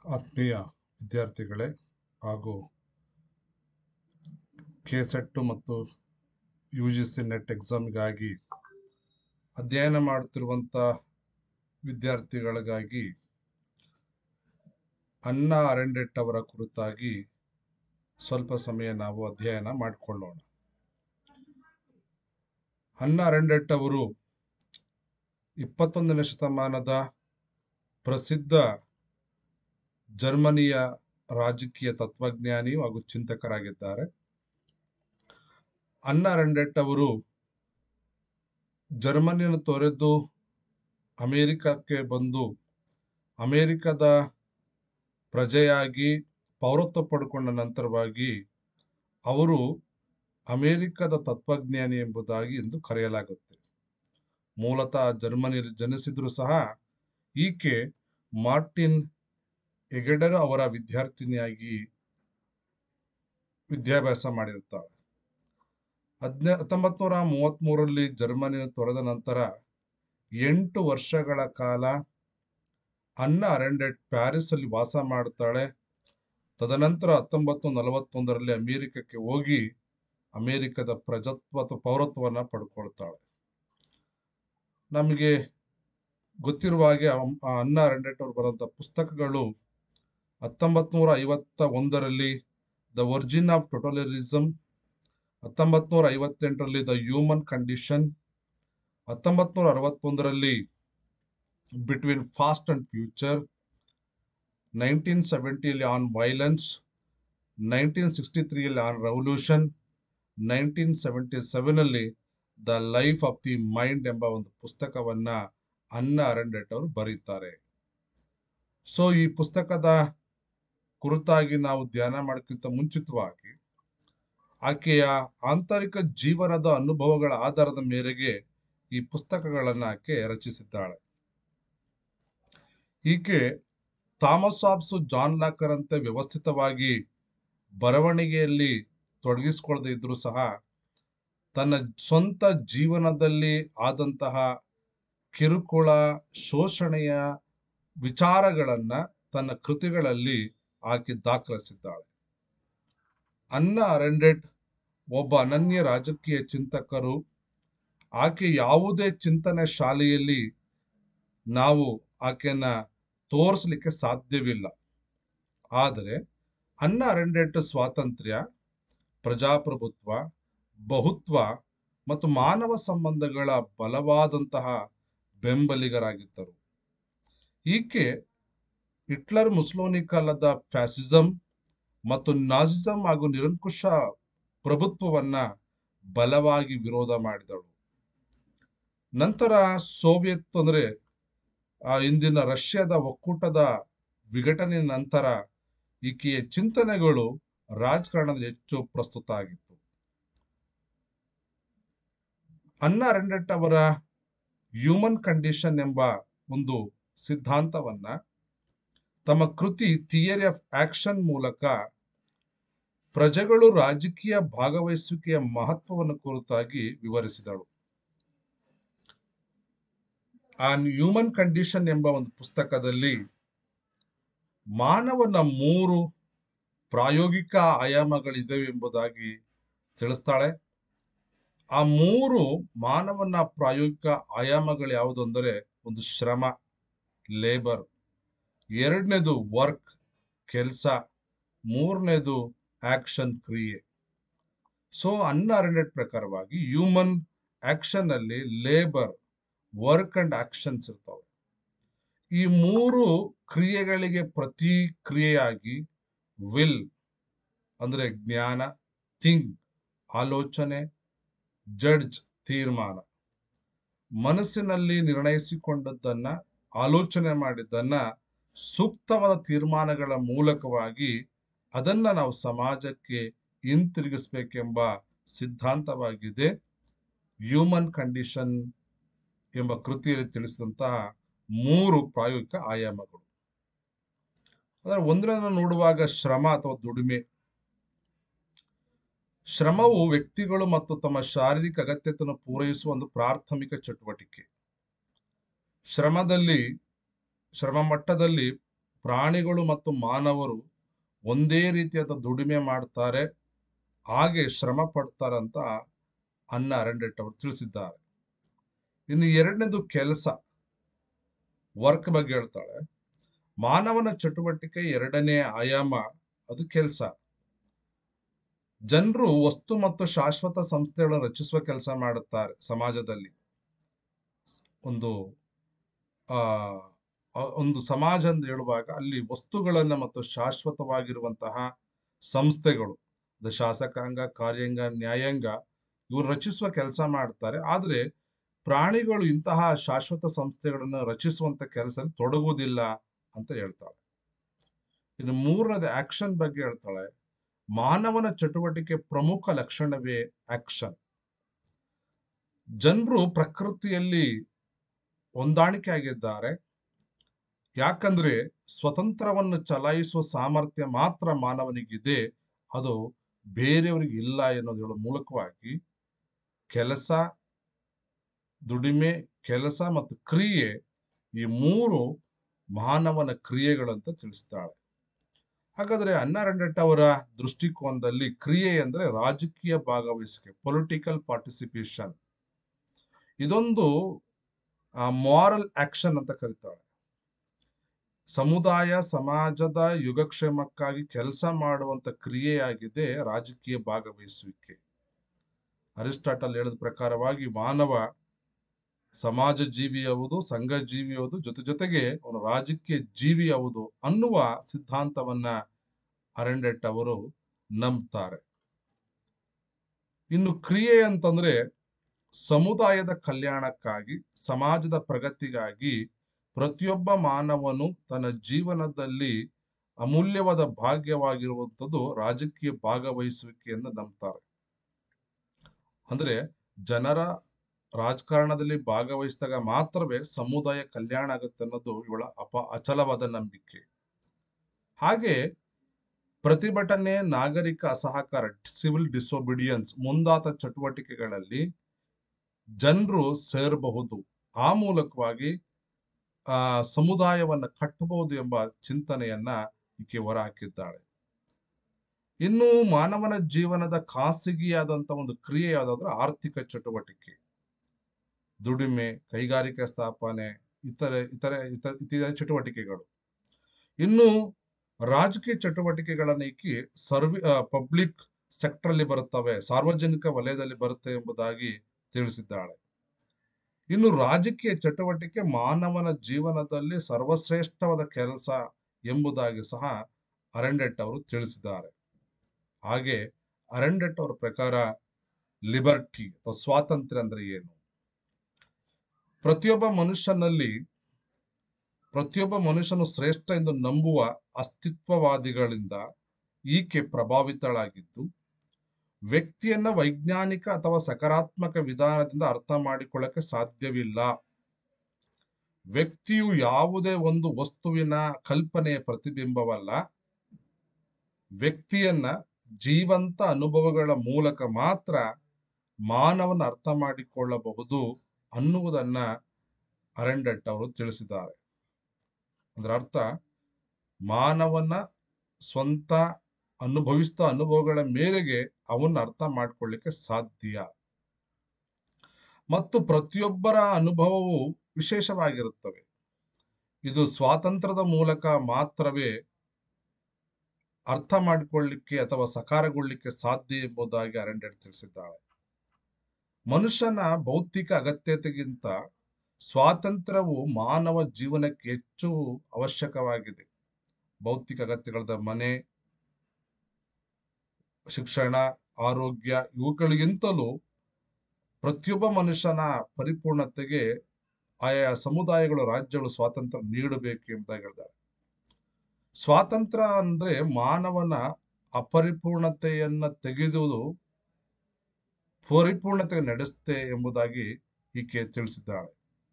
ಆತ್ಮೀಯ ವಿದ್ಯಾರ್ಥಿಗಳೇ ಹಾಗೂ ಕೆ ಸೆಟ್ಟು ಮತ್ತು ಯು ಜಿ ಸಿ ನೆಟ್ ಎಕ್ಸಾಮ್ಗಾಗಿ ಅಧ್ಯಯನ ಮಾಡುತ್ತಿರುವಂಥ ವಿದ್ಯಾರ್ಥಿಗಳಿಗಾಗಿ ಅನ್ನ ಅರೆಂಡೆಟ್ ಅವರ ಕುರಿತಾಗಿ ಸ್ವಲ್ಪ ಸಮಯ ನಾವು ಅಧ್ಯಯನ ಮಾಡಿಕೊಳ್ಳೋಣ ಅನ್ನ ಅರೆಂಡೆಟ್ ಅವರು ಇಪ್ಪತ್ತೊಂದನೇ ಶತಮಾನದ ಪ್ರಸಿದ್ಧ ಜರ್ಮನಿಯ ರಾಜಕೀಯ ತತ್ವಜ್ಞಾನಿ ಹಾಗೂ ಚಿಂತಕರಾಗಿದ್ದಾರೆ ಅನ್ನ ರೆಂಡೆಟ್ ಅವರು ಜರ್ಮನಿಯನ್ನು ತೊರೆದು ಅಮೇರಿಕಕ್ಕೆ ಬಂದು ಅಮೇರಿಕದ ಪ್ರಜೆಯಾಗಿ ಪೌರತ್ವ ಪಡ್ಕೊಂಡ ನಂತರವಾಗಿ ಅವರು ಅಮೇರಿಕದ ತತ್ವಜ್ಞಾನಿ ಎಂಬುದಾಗಿ ಎಂದು ಕರೆಯಲಾಗುತ್ತೆ ಮೂಲತಃ ಜರ್ಮನಿಯಲ್ಲಿ ಜನಿಸಿದ್ರು ಸಹ ಈಕೆ ಮಾರ್ಟಿನ್ ಎಗೆಡರ್ ಅವರ ವಿದ್ಯಾರ್ಥಿನಿಯಾಗಿ ವಿದ್ಯಾಭ್ಯಾಸ ಮಾಡಿರುತ್ತಾಳೆ ಹದಿನ ಹತ್ತೊಂಬತ್ತು ನೂರ ಮೂವತ್ತ್ಮೂರರಲ್ಲಿ ಜರ್ಮನಿ ತೊರೆದ ನಂತರ ಎಂಟು ವರ್ಷಗಳ ಕಾಲ ಅನ್ನ ಅರೆಂಡೆಟ್ ಪ್ಯಾರಿಸ್ ಅಲ್ಲಿ ವಾಸ ಮಾಡುತ್ತಾಳೆ ತದನಂತರ ಹತ್ತೊಂಬತ್ತು ನಲವತ್ತೊಂದರಲ್ಲಿ ಅಮೆರಿಕಕ್ಕೆ ಹೋಗಿ ಅಮೆರಿಕದ ಪ್ರಜತ್ವ ಅಥವಾ ಪೌರತ್ವವನ್ನು ಪಡ್ಕೊಳ್ತಾಳೆ ನಮಗೆ ಗೊತ್ತಿರುವ ಹಾಗೆ ಅಮ್- ಆ ಅನ್ನ ಅರೆಂಡೆಟ್ ಅವರು ಬರುವಂಥ ಪುಸ್ತಕಗಳು ಹತ್ತೊಂಬತ್ತು ನೂರ ಐವತ್ತ ಒಂದರಲ್ಲಿ ದ ಒರಿಜಿನ್ ಆಫ್ ಟೊಟೋಲರಿಸಮ್ ಹತ್ತೊಂಬತ್ತು ನೂರ ಐವತ್ತೆಂಟರಲ್ಲಿ ದ ಹ್ಯೂಮನ್ ಕಂಡೀಷನ್ ಹತ್ತೊಂಬತ್ತು ನೂರ ಅರವತ್ತೊಂದರಲ್ಲಿ between past and future nineteen ಸೆವೆಂಟಿಯಲ್ಲಿ ಆನ್ ವೈಲೆನ್ಸ್ ನೈನ್ಟೀನ್ ಸಿಕ್ಸ್ಟಿ ತ್ರೀಯಲ್ಲಿ ಆನ್ ರೆವಲ್ಯೂಷನ್ ನೈನ್ಟೀನ್ ಸೆವೆಂಟಿ ಸೆವೆನಲ್ಲಿ the life of the mind ಎಂಬ ಒಂದು ಪುಸ್ತಕವನ್ನ ಅನ್ನ ಅರೆಂಡೆಟ್ ಅವರು ಬರೀತಾರೆ ಸೊ ಈ ಪುಸ್ತಕದ ಕುರಿತಾಗಿ ನಾವು ಧ್ಯಾನ ಮಾಡೋಕ್ಕಿಂತ ಮುಂಚಿತವಾಗಿ ಆಕೆಯ ಆಂತರಿಕ ಜೀವನದ ಅನುಭವಗಳ ಆಧಾರದ ಮೇರೆಗೆ ಈ ಪುಸ್ತಕಗಳನ್ನು ಆಕೆ ರಚಿಸಿದ್ದಾಳೆ ಈಕೆ ಥಾಮಸ್ ಆಬ್ಸ್ ಜಾನ್ ಲಾಕರ್ ಅಂತೆ ವ್ಯವಸ್ಥಿತವಾಗಿ ಬರವಣಿಗೆಯಲ್ಲಿ ತೊಡಗಿಸಿಕೊಳ್ಳದೆ ಇದ್ರೂ ಸಹ ತನ್ನ ಸ್ವಂತ ಜೀವನದಲ್ಲಿ ಆದಂತಹ ಕಿರುಕುಳ ಶೋಷಣೆಯ ವಿಚಾರಗಳನ್ನ ತನ್ನ ಕೃತಿಗಳಲ್ಲಿ ಆಕೆ ದಾಖಲಿಸಿದ್ದಾಳೆ ಅನ್ನ ಅರೆಂಡೆಟ್ ಒಬ್ಬ ಅನನ್ಯ ರಾಜಕೀಯ ಚಿಂತಕರು ಆಕೆ ಯಾವುದೇ ಚಿಂತನೆ ಶಾಲೆಯಲ್ಲಿ ನಾವು ಆಕೆಯನ್ನ ತೋರಿಸಲಿಕ್ಕೆ ಸಾಧ್ಯವಿಲ್ಲ ಆದರೆ ಅನ್ನ ಅರೆಂಡೆಟ್ ಸ್ವಾತಂತ್ರ್ಯ ಪ್ರಜಾಪ್ರಭುತ್ವ ಬಹುತ್ವ ಮತ್ತು ಮಾನವ ಸಂಬಂಧಗಳ ಬಲವಾದಂತಹ ಬೆಂಬಲಿಗರಾಗಿದ್ದರು ಈಕೆ ಹಿಟ್ಲರ್ ಮುಸ್ಲೋನಿ ಕಾಲದ ಫ್ಯಾಸಿಸಂ ಮತ್ತು ನಾಜಿಸಂ ಹಾಗೂ ನಿರಂಕುಶ ಪ್ರಭುತ್ವವನ್ನ ಬಲವಾಗಿ ವಿರೋಧ ಮಾಡಿದಳು ನಂತರ ಸೋವಿಯತ್ ಅಂದ್ರೆ ಆ ಇಂದಿನ ರಷ್ಯಾದ ಒಕ್ಕೂಟದ ವಿಘಟನೆ ನಂತರ ಈಕೆಯ ಚಿಂತನೆಗಳು ರಾಜಕಾರಣದಲ್ಲಿ ಹೆಚ್ಚು ಪ್ರಸ್ತುತ ಆಗಿತ್ತು ಅನ್ನ ಅರೆಂಡೆಟ್ ಅವರ ಹ್ಯೂಮನ್ ಕಂಡೀಷನ್ ಎಂಬ ಒಂದು ಸಿದ್ಧಾಂತವನ್ನ ತಮ್ಮ ಕೃತಿ ಥಿಯರಿ ಆಫ್ ಆಕ್ಷನ್ ಮೂಲಕ ಪ್ರಜೆಗಳು ರಾಜಕೀಯ ಭಾಗವಹಿಸುವಿಕೆಯ ಮಹತ್ವವನ್ನು ಕುರಿತಾಗಿ ವಿವರಿಸಿದಳು ಆ ಹ್ಯೂಮನ್ ಕಂಡೀಷನ್ ಎಂಬ ಒಂದು ಪುಸ್ತಕದಲ್ಲಿ ಮಾನವನ ಮೂರು ಪ್ರಾಯೋಗಿಕ ಆಯಾಮಗಳಿವೆ ಎಂಬುದಾಗಿ ತಿಳಿಸ್ತಾಳೆ ಆ ಮೂರು ಮಾನವನ ಪ್ರಾಯೋಗಿಕ ಆಯಾಮಗಳು ಯಾವುದು ಅಂದರೆ ಒಂದು ಶ್ರಮ ಲೇಬರ್ ಎರಡನೇದು ವರ್ಕ್ ಕೆಲಸ ಮೂರನೇದು ಆಕ್ಷನ್ ಕ್ರಿಯೆ ಸೊ ಅನ್ನ ಅರೆಂಡೆಟ್ ಪ್ರಕಾರವಾಗಿ ಹ್ಯೂಮನ್ ಆಕ್ಷನ್ ಅಲ್ಲಿ ಲೇಬರ್ ವರ್ಕ್ ಅಂಡ್ ಆಕ್ಷನ್ಸ್ ಇರ್ತವೆ ಈ ಮೂರು ಕ್ರಿಯೆಗಳಿಗೆ ಪ್ರತಿಕ್ರಿಯೆಯಾಗಿ ವಿಲ್ ಅಂದ್ರೆ ಜ್ಞಾನ ಥಿಂಕ್ ಆಲೋಚನೆ ಜಡ್ಜ್ ತೀರ್ಮಾನ ಮನಸ್ಸಿನಲ್ಲಿ ನಿರ್ಣಯಿಸಿಕೊಂಡದ್ದನ್ನ ಆಲೋಚನೆ ಮಾಡಿದ್ದನ್ನ ಸೂಕ್ತವಾದ ತೀರ್ಮಾನಗಳ ಮೂಲಕವಾಗಿ ಅದನ್ನ ನಾವು ಸಮಾಜಕ್ಕೆ ಹಿಂತಿರುಗಿಸ್ಬೇಕೆಂಬ ಸಿದ್ಧಾಂತವಾಗಿದೆ ಹ್ಯೂಮನ್ ಕಂಡೀಷನ್ ಎಂಬ ಕೃತಿಯಲ್ಲಿ ತಿಳಿಸಿದಂತಹ ಮೂರು ಪ್ರಾಯೋಗಿಕ ಆಯಾಮಗಳು ಅದರ ಒಂದರನ್ನು ನೋಡುವಾಗ ಶ್ರಮ ಅಥವಾ ದುಡಿಮೆ ಶ್ರಮವು ವ್ಯಕ್ತಿಗಳು ಮತ್ತು ತಮ್ಮ ಶಾರೀರಿಕ ಅಗತ್ಯತೆಯನ್ನು ಪೂರೈಸುವ ಒಂದು ಪ್ರಾಥಮಿಕ ಚಟುವಟಿಕೆ ಶ್ರಮದಲ್ಲಿ ಶ್ರಮ ಮಟ್ಟದಲ್ಲಿ ಪ್ರಾಣಿಗಳು ಮತ್ತು ಮಾನವರು ಒಂದೇ ರೀತಿಯಾದ ದುಡಿಮೆ ಮಾಡ್ತಾರೆ ಹಾಗೆ ಶ್ರಮ ಪಡ್ತಾರೆ ಅಂತ ಅನ್ನ ಅರಂಡೆಟ್ ಅವರು ತಿಳಿಸಿದ್ದಾರೆ ಇನ್ನು ಎರಡನೇದು ಕೆಲಸ ವರ್ಕ್ ಬಗ್ಗೆ ಹೇಳ್ತಾಳೆ ಮಾನವನ ಚಟುವಟಿಕೆ ಎರಡನೇ ಆಯಾಮ ಅದು ಕೆಲಸ ಜನರು ವಸ್ತು ಮತ್ತು ಶಾಶ್ವತ ಸಂಸ್ಥೆಗಳನ್ನು ರಚಿಸುವ ಕೆಲಸ ಮಾಡುತ್ತಾರೆ ಸಮಾಜದಲ್ಲಿ ಒಂದು ಆ ಆ- ಒಂದು ಸಮಾಜ ಅಂತ ಹೇಳುವಾಗ ಅಲ್ಲಿ ವಸ್ತುಗಳನ್ನ ಮತ್ತು ಶಾಶ್ವತವಾಗಿರುವಂತಹ ಸಂಸ್ಥೆಗಳು ದ ಶಾಸಕಾಂಗ ಕಾರ್ಯಾಂಗ ನ್ಯಾಯಾಂಗ ಇವರು ರಚಿಸುವ ಕೆಲಸ ಮಾಡ್ತಾರೆ ಆದ್ರೆ ಪ್ರಾಣಿಗಳು ಇಂತಹ ಶಾಶ್ವತ ಸಂಸ್ಥೆಗಳನ್ನು ರಚಿಸುವಂತ ಕೆಲಸ ತೊಡಗುವುದಿಲ್ಲ ಅಂತ ಹೇಳ್ತಾಳೆ ಇನ್ನು ಮೂರನೇದು ಆಕ್ಷನ್ ಬಗ್ಗೆ ಹೇಳ್ತಾಳೆ ಮಾನವನ ಚಟುವಟಿಕೆ ಪ್ರಮುಖ ಲಕ್ಷಣವೇ ಆಕ್ಷನ್ ಜನರು ಪ್ರಕೃತಿಯಲ್ಲಿ ಹೊಂದಾಣಿಕೆ ಆಗಿದ್ದಾರೆ ಯಾಕಂದ್ರೆ ಸ್ವತಂತ್ರವನ್ನು ಚಲಾಯಿಸುವ ಸಾಮರ್ಥ್ಯ ಮಾತ್ರ ಮಾನವನಿಗಿದೆ ಅದು ಬೇರೆಯವರಿಗೆ ಇಲ್ಲ ಎನ್ನುವುದರ ಮೂಲಕವಾಗಿ ಕೆಲಸ ದುಡಿಮೆ ಕೆಲಸ ಮತ್ತು ಕ್ರಿಯೆ ಈ ಮೂರು ಮಾನವನ ಕ್ರಿಯೆಗಳಂತ ತಿಳಿಸ್ತಾಳೆ ಹಾಗಾದ್ರೆ ಅನ್ನ ರಂಡಟ್ ಅವರ ದೃಷ್ಟಿಕೋನದಲ್ಲಿ ಕ್ರಿಯೆ ಅಂದ್ರೆ ರಾಜಕೀಯ ಭಾಗವಹಿಸುವಿಕೆ ಪೊಲಿಟಿಕಲ್ ಪಾರ್ಟಿಸಿಪೇಷನ್ ಇದೊಂದು ಮಾರಲ್ ಆಕ್ಷನ್ ಅಂತ ಕರೀತಾಳೆ ಸಮುದಾಯ ಸಮಾಜದ ಯುಗಕ್ಷೇಮಕ್ಕಾಗಿ ಕೆಲಸ ಮಾಡುವಂತ ಕ್ರಿಯೆಯಾಗಿದೆ ರಾಜಕೀಯ ಭಾಗವಹಿಸುವಿಕೆ ಅರಿಸ್ಟಾಟಲ್ ಹೇಳಿದ ಪ್ರಕಾರವಾಗಿ ಮಾನವ ಸಮಾಜ ಜೀವಿ ಹೌದು ಸಂಘ ಜೀವಿ ಹೌದು ಜೊತೆ ಜೊತೆಗೆ ಅವನು ರಾಜಕೀಯ ಜೀವಿ ಹೌದು ಅನ್ನುವ ಸಿದ್ಧಾಂತವನ್ನ ಅರೆಂಡೆಟ್ ಅವರು ನಂಬ್ತಾರೆ ಇನ್ನು ಕ್ರಿಯೆ ಅಂತಂದ್ರೆ ಸಮುದಾಯದ ಕಲ್ಯಾಣಕ್ಕಾಗಿ ಸಮಾಜದ ಪ್ರಗತಿಗಾಗಿ ಪ್ರತಿಯೊಬ್ಬ ಮಾನವನು ತನ್ನ ಜೀವನದಲ್ಲಿ ಅಮೂಲ್ಯವಾದ ಭಾಗ್ಯವಾಗಿರುವಂಥದ್ದು ರಾಜಕೀಯ ಭಾಗವಹಿಸುವಿಕೆಯಿಂದ ನಂಬ್ತಾರೆ ಅಂದ್ರೆ ಜನರ ರಾಜಕಾರಣದಲ್ಲಿ ಭಾಗವಹಿಸಿದಾಗ ಮಾತ್ರವೇ ಸಮುದಾಯ ಕಲ್ಯಾಣ ಆಗುತ್ತೆ ಅನ್ನೋದು ಇವಳ ಅಪ ಅಚಲವಾದ ನಂಬಿಕೆ ಹಾಗೆ ಪ್ರತಿಭಟನೆ ನಾಗರಿಕ ಅಸಹಕಾರ ಸಿವಿಲ್ ಡಿಸೊಬಿಡಿಯನ್ಸ್ ಮುಂದಾದ ಚಟುವಟಿಕೆಗಳಲ್ಲಿ ಜನರು ಸೇರಬಹುದು ಆ ಮೂಲಕವಾಗಿ ಆ ಸಮುದಾಯವನ್ನ ಕಟ್ಟಬಹುದು ಎಂಬ ಚಿಂತನೆಯನ್ನ ಈಕೆ ಹೊರ ಹಾಕಿದ್ದಾಳೆ ಇನ್ನು ಮಾನವನ ಜೀವನದ ಖಾಸಗಿಯಾದಂತ ಒಂದು ಕ್ರಿಯೆ ಯಾವುದಾದ್ರೆ ಆರ್ಥಿಕ ಚಟುವಟಿಕೆ ದುಡಿಮೆ ಕೈಗಾರಿಕಾ ಸ್ಥಾಪನೆ ಇತರೆ ಇತರೆ ಇತರ ಇತರ ಚಟುವಟಿಕೆಗಳು ಇನ್ನು ರಾಜಕೀಯ ಚಟುವಟಿಕೆಗಳನ್ನ ಈಕಿ ಸರ್ವಿ ಪಬ್ಲಿಕ್ ಸೆಕ್ಟರ್ ಅಲ್ಲಿ ಬರುತ್ತವೆ ಸಾರ್ವಜನಿಕ ವಲಯದಲ್ಲಿ ಬರುತ್ತೆ ಎಂಬುದಾಗಿ ತಿಳಿಸಿದ್ದಾಳೆ ಇನ್ನು ರಾಜಕೀಯ ಚಟುವಟಿಕೆ ಮಾನವನ ಜೀವನದಲ್ಲಿ ಸರ್ವಶ್ರೇಷ್ಠವಾದ ಕೆಲಸ ಎಂಬುದಾಗಿ ಸಹ ಅರೆಂಡೆಟ್ ಅವರು ತಿಳಿಸಿದ್ದಾರೆ ಹಾಗೆ ಅರೆಂಡೆಟ್ ಅವರ ಪ್ರಕಾರ ಲಿಬರ್ಟಿ ಅಥವಾ ಸ್ವಾತಂತ್ರ್ಯ ಅಂದ್ರೆ ಏನು ಪ್ರತಿಯೊಬ್ಬ ಮನುಷ್ಯನಲ್ಲಿ ಪ್ರತಿಯೊಬ್ಬ ಮನುಷ್ಯನು ಶ್ರೇಷ್ಠ ಎಂದು ನಂಬುವ ಅಸ್ತಿತ್ವವಾದಿಗಳಿಂದ ಈಕೆ ಪ್ರಭಾವಿತಳಾಗಿದ್ದು ವ್ಯಕ್ತಿಯನ್ನ ವೈಜ್ಞಾನಿಕ ಅಥವಾ ಸಕಾರಾತ್ಮಕ ವಿಧಾನದಿಂದ ಅರ್ಥ ಮಾಡಿಕೊಳ್ಳಕ್ಕೆ ಸಾಧ್ಯವಿಲ್ಲ ವ್ಯಕ್ತಿಯು ಯಾವುದೇ ಒಂದು ವಸ್ತುವಿನ ಕಲ್ಪನೆಯ ಪ್ರತಿಬಿಂಬವಲ್ಲ ವ್ಯಕ್ತಿಯನ್ನ ಜೀವಂತ ಅನುಭವಗಳ ಮೂಲಕ ಮಾತ್ರ ಮಾನವನ ಅರ್ಥ ಮಾಡಿಕೊಳ್ಳಬಹುದು ಅನ್ನುವುದನ್ನ ಅರೆಂಡೆಟ್ ಅವರು ತಿಳಿಸಿದ್ದಾರೆ ಅದರ ಅರ್ಥ ಮಾನವನ ಸ್ವಂತ ಅನುಭವಿಸಿದ ಅನುಭವಗಳ ಮೇರೆಗೆ ಅವನ್ನ ಅರ್ಥ ಮಾಡ್ಕೊಳ್ಳಿಕ್ಕೆ ಸಾಧ್ಯ ಮತ್ತು ಪ್ರತಿಯೊಬ್ಬರ ಅನುಭವವು ವಿಶೇಷವಾಗಿರುತ್ತವೆ ಇದು ಸ್ವಾತಂತ್ರ್ಯದ ಮೂಲಕ ಮಾತ್ರವೇ ಅರ್ಥ ಮಾಡಿಕೊಳ್ಳಿಕ್ಕೆ ಅಥವಾ ಸಕಾರಗೊಳ್ಳಿಕ್ಕೆ ಸಾಧ್ಯ ಎಂಬುದಾಗಿ ಅರೆಂಡೆಟ್ ತಿಳಿಸಿದ್ದಾಳೆ ಮನುಷ್ಯನ ಭೌತಿಕ ಅಗತ್ಯತೆಗಿಂತ ಸ್ವಾತಂತ್ರ್ಯವು ಮಾನವ ಜೀವನಕ್ಕೆ ಹೆಚ್ಚು ಅವಶ್ಯಕವಾಗಿದೆ ಭೌತಿಕ ಅಗತ್ಯಗಳಾದ ಮನೆ ಶಿಕ್ಷಣ ಆರೋಗ್ಯ ಇವುಗಳಿಗಿಂತಲೂ ಪ್ರತಿಯೊಬ್ಬ ಮನುಷ್ಯನ ಪರಿಪೂರ್ಣತೆಗೆ ಆಯಾ ಸಮುದಾಯಗಳು ರಾಜ್ಯಗಳು ಸ್ವಾತಂತ್ರ್ಯ ನೀಡಬೇಕು ಅಂತ ಹೇಳಿದ್ದಾರೆ ಸ್ವಾತಂತ್ರ್ಯ ಅಂದ್ರೆ ಮಾನವನ ಅಪರಿಪೂರ್ಣತೆಯನ್ನ ತೆಗೆದುವುದು ಪರಿಪೂರ್ಣತೆ ನಡೆಸುತ್ತೆ ಎಂಬುದಾಗಿ ಈಕೆ ತಿಳಿಸಿದ್ದಾಳೆ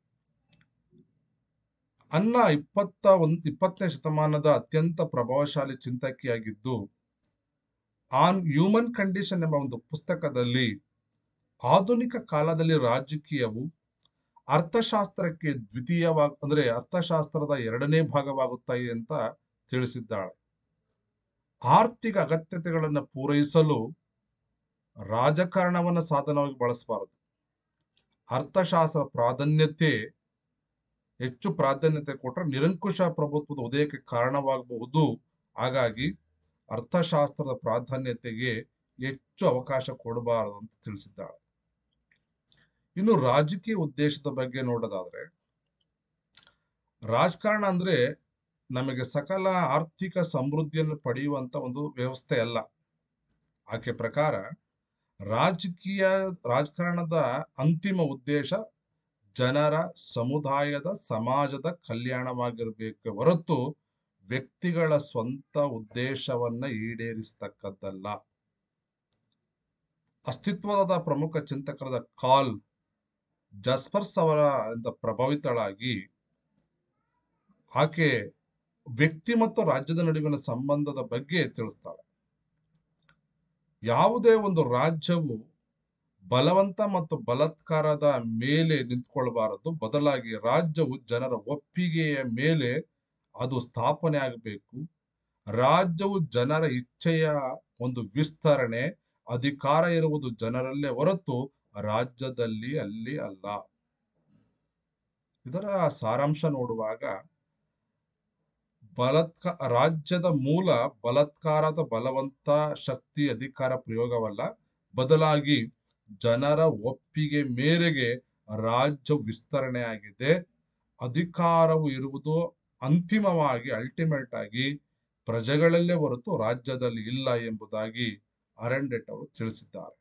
ಅನ್ನ ಇಪ್ಪತ್ತ ಒಂದ್ ಇಪ್ಪತ್ತನೇ ಶತಮಾನದ ಅತ್ಯಂತ ಪ್ರಭಾವಶಾಲಿ ಚಿಂತಕಿಯಾಗಿದ್ದು ಆನ್ ಹ್ಯೂಮನ್ ಕಂಡೀಷನ್ ಎಂಬ ಒಂದು ಪುಸ್ತಕದಲ್ಲಿ ಆಧುನಿಕ ಕಾಲದಲ್ಲಿ ರಾಜಕೀಯವು ಅರ್ಥಶಾಸ್ತ್ರಕ್ಕೆ ದ್ವಿತೀಯವಾಗ ಅಂದ್ರೆ ಅರ್ಥಶಾಸ್ತ್ರದ ಎರಡನೇ ಭಾಗವಾಗುತ್ತಾ ಅಂತ ತಿಳಿಸಿದ್ದಾಳೆ ಆರ್ಥಿಕ ಅಗತ್ಯತೆಗಳನ್ನು ಪೂರೈಸಲು ರಾಜಕಾರಣವನ್ನು ಸಾಧನವಾಗಿ ಬಳಸಬಾರದು ಅರ್ಥಶಾಸ್ತ್ರ ಪ್ರಾಧಾನ್ಯತೆ ಹೆಚ್ಚು ಪ್ರಾಧಾನ್ಯತೆ ಕೊಟ್ಟರೆ ನಿರಂಕುಶ ಪ್ರಭುತ್ವದ ಉದಯಕ್ಕೆ ಕಾರಣವಾಗಬಹುದು ಹಾಗಾಗಿ ಅರ್ಥಶಾಸ್ತ್ರದ ಪ್ರಾಧಾನ್ಯತೆಗೆ ಹೆಚ್ಚು ಅವಕಾಶ ಕೊಡಬಾರದು ಅಂತ ತಿಳಿಸಿದ್ದಾಳೆ ಇನ್ನು ರಾಜಕೀಯ ಉದ್ದೇಶದ ಬಗ್ಗೆ ನೋಡೋದಾದ್ರೆ ರಾಜಕಾರಣ ಅಂದ್ರೆ ನಮಗೆ ಸಕಲ ಆರ್ಥಿಕ ಸಮೃದ್ಧಿಯನ್ನು ಪಡೆಯುವಂತ ಒಂದು ವ್ಯವಸ್ಥೆ ಅಲ್ಲ ಆಕೆ ಪ್ರಕಾರ ರಾಜಕೀಯ ರಾಜಕಾರಣದ ಅಂತಿಮ ಉದ್ದೇಶ ಜನರ ಸಮುದಾಯದ ಸಮಾಜದ ಕಲ್ಯಾಣವಾಗಿರಬೇಕು ಹೊರತು ವ್ಯಕ್ತಿಗಳ ಸ್ವಂತ ಉದ್ದೇಶವನ್ನ ಈಡೇರಿಸ್ತಕ್ಕದ್ದಲ್ಲ ಅಸ್ತಿತ್ವದ ಪ್ರಮುಖ ಚಿಂತಕರಾದ ಕಾಲ್ ಜಸ್ಪರ್ಸ್ ಅವರ ಇಂದ ಪ್ರಭಾವಿತಳಾಗಿ ಆಕೆ ವ್ಯಕ್ತಿ ಮತ್ತು ರಾಜ್ಯದ ನಡುವಿನ ಸಂಬಂಧದ ಬಗ್ಗೆ ತಿಳಿಸ್ತಾಳೆ ಯಾವುದೇ ಒಂದು ರಾಜ್ಯವು ಬಲವಂತ ಮತ್ತು ಬಲಾತ್ಕಾರದ ಮೇಲೆ ನಿಂತ್ಕೊಳ್ಬಾರದು ಬದಲಾಗಿ ರಾಜ್ಯವು ಜನರ ಒಪ್ಪಿಗೆಯ ಮೇಲೆ ಅದು ಸ್ಥಾಪನೆ ಆಗಬೇಕು ರಾಜ್ಯವು ಜನರ ಇಚ್ಛೆಯ ಒಂದು ವಿಸ್ತರಣೆ ಅಧಿಕಾರ ಇರುವುದು ಜನರಲ್ಲೇ ಹೊರತು ರಾಜ್ಯದಲ್ಲಿ ಅಲ್ಲಿ ಅಲ್ಲ ಇದರ ಸಾರಾಂಶ ನೋಡುವಾಗ ಬಲತ್ಕ ರಾಜ್ಯದ ಮೂಲ ಬಲಾತ್ಕಾರದ ಬಲವಂತ ಶಕ್ತಿ ಅಧಿಕಾರ ಪ್ರಯೋಗವಲ್ಲ ಬದಲಾಗಿ ಜನರ ಒಪ್ಪಿಗೆ ಮೇರೆಗೆ ರಾಜ್ಯ ವಿಸ್ತರಣೆ ಆಗಿದೆ ಅಧಿಕಾರವು ಇರುವುದು ಅಂತಿಮವಾಗಿ ಅಲ್ಟಿಮೇಟ್ ಆಗಿ ಪ್ರಜೆಗಳಲ್ಲೇ ಹೊರತು ರಾಜ್ಯದಲ್ಲಿ ಇಲ್ಲ ಎಂಬುದಾಗಿ ಅರಂಡೆಟ್ ಅವರು ತಿಳಿಸಿದ್ದಾರೆ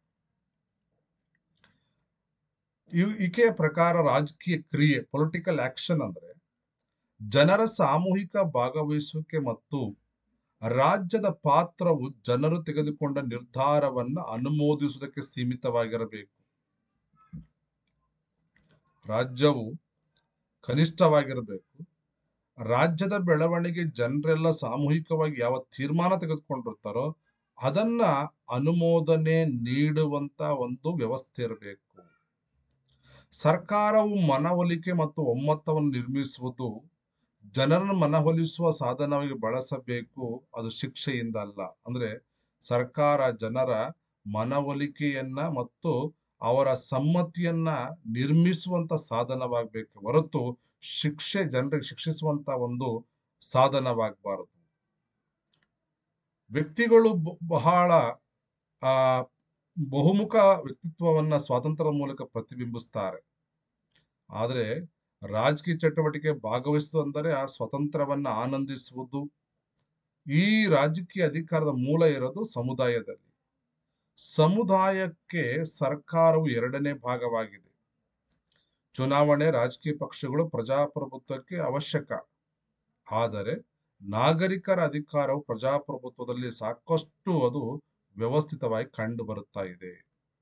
ಇವ್- ಈಕೆಯ ಪ್ರಕಾರ ರಾಜಕೀಯ ಕ್ರಿಯೆ ಪೊಲಿಟಿಕಲ್ ಆಕ್ಷನ್ ಅಂದ್ರೆ ಜನರ ಸಾಮೂಹಿಕ ಭಾಗವಹಿಸುವಿಕೆ ಮತ್ತು ರಾಜ್ಯದ ಪಾತ್ರವು ಜನರು ತೆಗೆದುಕೊಂಡ ನಿರ್ಧಾರವನ್ನ ಅನುಮೋದಿಸುವುದಕ್ಕೆ ಸೀಮಿತವಾಗಿರಬೇಕು ರಾಜ್ಯವು ಕನಿಷ್ಠವಾಗಿರಬೇಕು ರಾಜ್ಯದ ಬೆಳವಣಿಗೆ ಜನರೆಲ್ಲ ಸಾಮೂಹಿಕವಾಗಿ ಯಾವ ತೀರ್ಮಾನ ತೆಗೆದುಕೊಂಡಿರ್ತಾರೋ ಅದನ್ನ ಅನುಮೋದನೆ ನೀಡುವಂತ ಒಂದು ವ್ಯವಸ್ಥೆ ಇರಬೇಕು ಸರ್ಕಾರವು ಮನವೊಲಿಕೆ ಮತ್ತು ಒಮ್ಮತವನ್ನು ನಿರ್ಮಿಸುವುದು ಜನರನ್ನು ಮನವೊಲಿಸುವ ಸಾಧನವಾಗಿ ಬಳಸಬೇಕು ಅದು ಶಿಕ್ಷೆಯಿಂದ ಅಲ್ಲ ಅಂದ್ರೆ ಸರ್ಕಾರ ಜನರ ಮನವೊಲಿಕೆಯನ್ನ ಮತ್ತು ಅವರ ಸಮ್ಮತಿಯನ್ನ ನಿರ್ಮಿಸುವಂತ ಸಾಧನವಾಗಬೇಕು ಹೊರತು ಶಿಕ್ಷೆ ಜನರಿಗೆ ಶಿಕ್ಷಿಸುವಂತ ಒಂದು ಸಾಧನವಾಗಬಾರದು ವ್ಯಕ್ತಿಗಳು ಬ- ಬಹಳ ಆ ಬಹುಮುಖ ವ್ಯಕ್ತಿತ್ವವನ್ನ ಸ್ವಾತಂತ್ರ್ಯದ ಮೂಲಕ ಪ್ರತಿಬಿಂಬಿಸ್ತಾರೆ ಆದರೆ ರಾಜಕೀಯ ಚಟುವಟಿಕೆ ಭಾಗವಹಿಸುವುದು ಅಂದರೆ ಆ ಸ್ವತಂತ್ರವನ್ನ ಆನಂದಿಸುವುದು ಈ ರಾಜಕೀಯ ಅಧಿಕಾರದ ಮೂಲ ಇರೋದು ಸಮುದಾಯದಲ್ಲಿ ಸಮುದಾಯಕ್ಕೆ ಸರ್ಕಾರವು ಎರಡನೇ ಭಾಗವಾಗಿದೆ ಚುನಾವಣೆ ರಾಜಕೀಯ ಪಕ್ಷಗಳು ಪ್ರಜಾಪ್ರಭುತ್ವಕ್ಕೆ ಅವಶ್ಯಕ ಆದರೆ ನಾಗರಿಕರ ಅಧಿಕಾರವು ಪ್ರಜಾಪ್ರಭುತ್ವದಲ್ಲಿ ಸಾಕಷ್ಟು ಅದು ವ್ಯವಸ್ಥಿತವಾಗಿ ಕಂಡು ಬರುತ್ತಾ ಇದೆ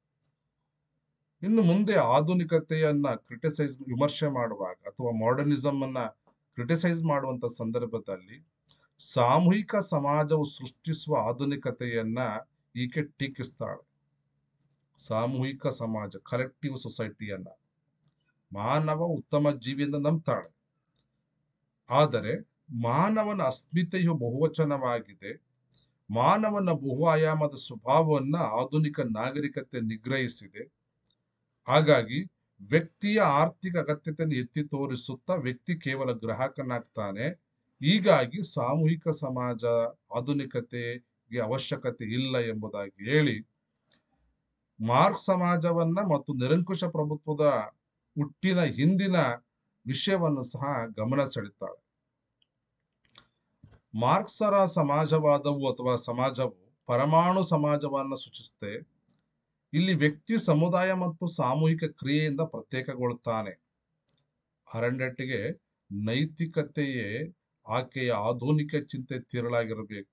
ಇನ್ನು ಮುಂದೆ ಆಧುನಿಕತೆಯನ್ನ ಕ್ರಿಟಿಸೈಸ್ ವಿಮರ್ಶೆ ಮಾಡುವಾಗ ಅಥವಾ ಮಾಡರ್ನಿಸಮ್ ಅನ್ನ ಕ್ರಿಟಿಸೈಸ್ ಮಾಡುವಂತ ಸಂದರ್ಭದಲ್ಲಿ ಸಾಮೂಹಿಕ ಸಮಾಜವು ಸೃಷ್ಟಿಸುವ ಆಧುನಿಕತೆಯನ್ನ ಈಕೆ ಟೀಕಿಸ್ತಾಳೆ ಸಾಮೂಹಿಕ ಸಮಾಜ ಕಲೆಕ್ಟಿವ್ ಸೊಸೈಟಿಯನ್ನ ಮಾನವ ಉತ್ತಮ ಜೀವಿ ಎಂದು ನಂಬ್ತಾಳೆ ಆದರೆ ಮಾನವನ ಅಸ್ಮಿತೆಯು ಬಹುವಚನವಾಗಿದೆ ಮಾನವನ ಬಹು ಆಯಾಮದ ಸ್ವಭಾವವನ್ನ ಆಧುನಿಕ ನಾಗರಿಕತೆ ನಿಗ್ರಹಿಸಿದೆ ಹಾಗಾಗಿ ವ್ಯಕ್ತಿಯ ಆರ್ಥಿಕ ಅಗತ್ಯತೆಯನ್ನು ಎತ್ತಿ ತೋರಿಸುತ್ತಾ ವ್ಯಕ್ತಿ ಕೇವಲ ಗ್ರಾಹಕನಾಗ್ತಾನೆ ಹೀಗಾಗಿ ಸಾಮೂಹಿಕ ಸಮಾಜ ಆಧುನಿಕತೆಗೆ ಅವಶ್ಯಕತೆ ಇಲ್ಲ ಎಂಬುದಾಗಿ ಹೇಳಿ ಮಾರ್ಕ್ ಸಮಾಜವನ್ನ ಮತ್ತು ನಿರಂಕುಶ ಪ್ರಭುತ್ವದ ಹುಟ್ಟಿನ ಹಿಂದಿನ ವಿಷಯವನ್ನು ಸಹ ಗಮನ ಸೆಳೆತಾಳೆ ಮಾರ್ಕ್ಸರ ಸಮಾಜವಾದವು ಅಥವಾ ಸಮಾಜವು ಪರಮಾಣು ಸಮಾಜವನ್ನ ಸೂಚಿಸುತ್ತೆ ಇಲ್ಲಿ ವ್ಯಕ್ತಿ ಸಮುದಾಯ ಮತ್ತು ಸಾಮೂಹಿಕ ಕ್ರಿಯೆಯಿಂದ ಪ್ರತ್ಯೇಕಗೊಳ್ಳುತ್ತಾನೆ ಅರಂಡೆಟ್ಟಿಗೆ ನೈತಿಕತೆಯೇ ಆಕೆಯ ಆಧುನಿಕ ಚಿಂತೆ ತಿರಳಾಗಿರಬೇಕು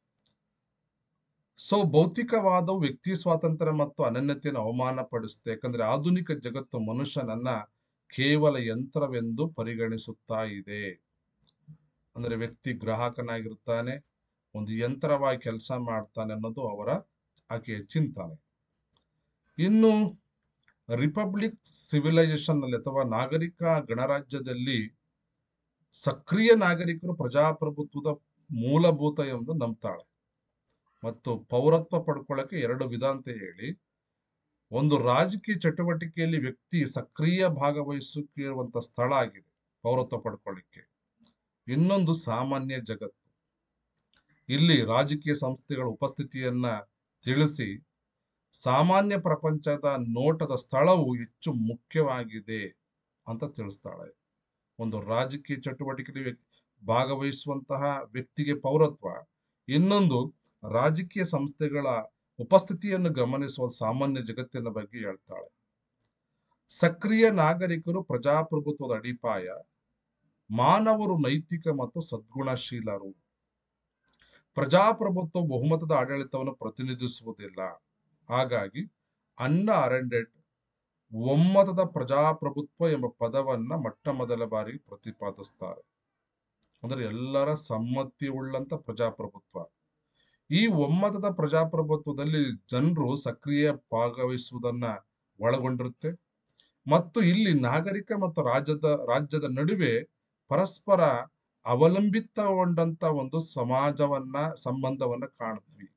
ಸೊ ಭೌತಿಕವಾದವು ವ್ಯಕ್ತಿ ಸ್ವಾತಂತ್ರ್ಯ ಮತ್ತು ಅನನ್ಯತೆಯನ್ನು ಅವಮಾನ ಪಡಿಸುತ್ತೆ ಯಾಕಂದ್ರೆ ಆಧುನಿಕ ಜಗತ್ತು ಮನುಷ್ಯನನ್ನ ಕೇವಲ ಯಂತ್ರವೆಂದು ಪರಿಗಣಿಸುತ್ತಾ ಇದೆ ಅಂದ್ರೆ ವ್ಯಕ್ತಿ ಗ್ರಾಹಕನಾಗಿರುತ್ತಾನೆ ಒಂದು ಯಂತ್ರವಾಗಿ ಕೆಲಸ ಮಾಡ್ತಾನೆ ಅನ್ನೋದು ಅವರ ಆಕೆಯ ಚಿಂತನೆ ಇನ್ನು ರಿಪಬ್ಲಿಕ್ ಸಿವಿಲೈಸೇಷನ್ ನಲ್ಲಿ ಅಥವಾ ನಾಗರಿಕ ಗಣರಾಜ್ಯದಲ್ಲಿ ಸಕ್ರಿಯ ನಾಗರಿಕರು ಪ್ರಜಾಪ್ರಭುತ್ವದ ಮೂಲಭೂತ ಎಂದು ನಂಬ್ತಾಳೆ ಮತ್ತು ಪೌರತ್ವ ಪಡ್ಕೊಳ್ಳಕ್ಕೆ ಎರಡು ವಿಧ ಅಂತ ಹೇಳಿ ಒಂದು ರಾಜಕೀಯ ಚಟುವಟಿಕೆಯಲ್ಲಿ ವ್ಯಕ್ತಿ ಸಕ್ರಿಯ ಭಾಗವಹಿಸುತ್ತಿರುವಂತ ಸ್ಥಳ ಆಗಿದೆ ಪೌರತ್ವ ಪಡ್ಕೊಳ್ಳಿಕ್ಕೆ ಇನ್ನೊಂದು ಸಾಮಾನ್ಯ ಜಗತ್ತು ಇಲ್ಲಿ ರಾಜಕೀಯ ಸಂಸ್ಥೆಗಳ ಉಪಸ್ಥಿತಿಯನ್ನ ತಿಳಿಸಿ ಸಾಮಾನ್ಯ ಪ್ರಪಂಚದ ನೋಟದ ಸ್ಥಳವು ಹೆಚ್ಚು ಮುಖ್ಯವಾಗಿದೆ ಅಂತ ತಿಳಿಸ್ತಾಳೆ ಒಂದು ರಾಜಕೀಯ ಚಟುವಟಿಕೆಯಲ್ಲಿ ವ್ಯಕ್ತಿ ಭಾಗವಹಿಸುವಂತಹ ವ್ಯಕ್ತಿಗೆ ಪೌರತ್ವ ಇನ್ನೊಂದು ರಾಜಕೀಯ ಸಂಸ್ಥೆಗಳ ಉಪಸ್ಥಿತಿಯನ್ನು ಗಮನಿಸುವ ಸಾಮಾನ್ಯ ಜಗತ್ತಿನ ಬಗ್ಗೆ ಹೇಳ್ತಾಳೆ ಸಕ್ರಿಯ ನಾಗರಿಕರು ಪ್ರಜಾಪ್ರಭುತ್ವದ ಅಡಿಪಾಯ ಮಾನವರು ನೈತಿಕ ಮತ್ತು ಸದ್ಗುಣಶೀಲರು ಪ್ರಜಾಪ್ರಭುತ್ವ ಬಹುಮತದ ಆಡಳಿತವನ್ನು ಪ್ರತಿನಿಧಿಸುವುದಿಲ್ಲ ಹಾಗಾಗಿ ಅನ್ನ ಅರೆಂಡೆಟ್ ಒಮ್ಮತದ ಪ್ರಜಾಪ್ರಭುತ್ವ ಎಂಬ ಪದವನ್ನ ಮೊಟ್ಟ ಮೊದಲ ಬಾರಿಗೆ ಪ್ರತಿಪಾದಿಸ್ತಾರೆ ಅಂದ್ರೆ ಎಲ್ಲರ ಸಮ್ಮತಿ ಉಳ್ಳಂತ ಪ್ರಜಾಪ್ರಭುತ್ವ ಈ ಒಮ್ಮತದ ಪ್ರಜಾಪ್ರಭುತ್ವದಲ್ಲಿ ಜನರು ಸಕ್ರಿಯ ಭಾಗವಹಿಸುವುದನ್ನ ಒಳಗೊಂಡಿರುತ್ತೆ ಮತ್ತು ಇಲ್ಲಿ ನಾಗರಿಕ ಮತ್ತು ರಾಜ್ಯದ ರಾಜ್ಯದ ನಡುವೆ ಪರಸ್ಪರ ಅವಲಂಬಿತಗೊಂಡಂತ ಒಂದು ಸಮಾಜವನ್ನ ಸಂಬಂಧವನ್ನ ಕಾಣ್ತೀವಿ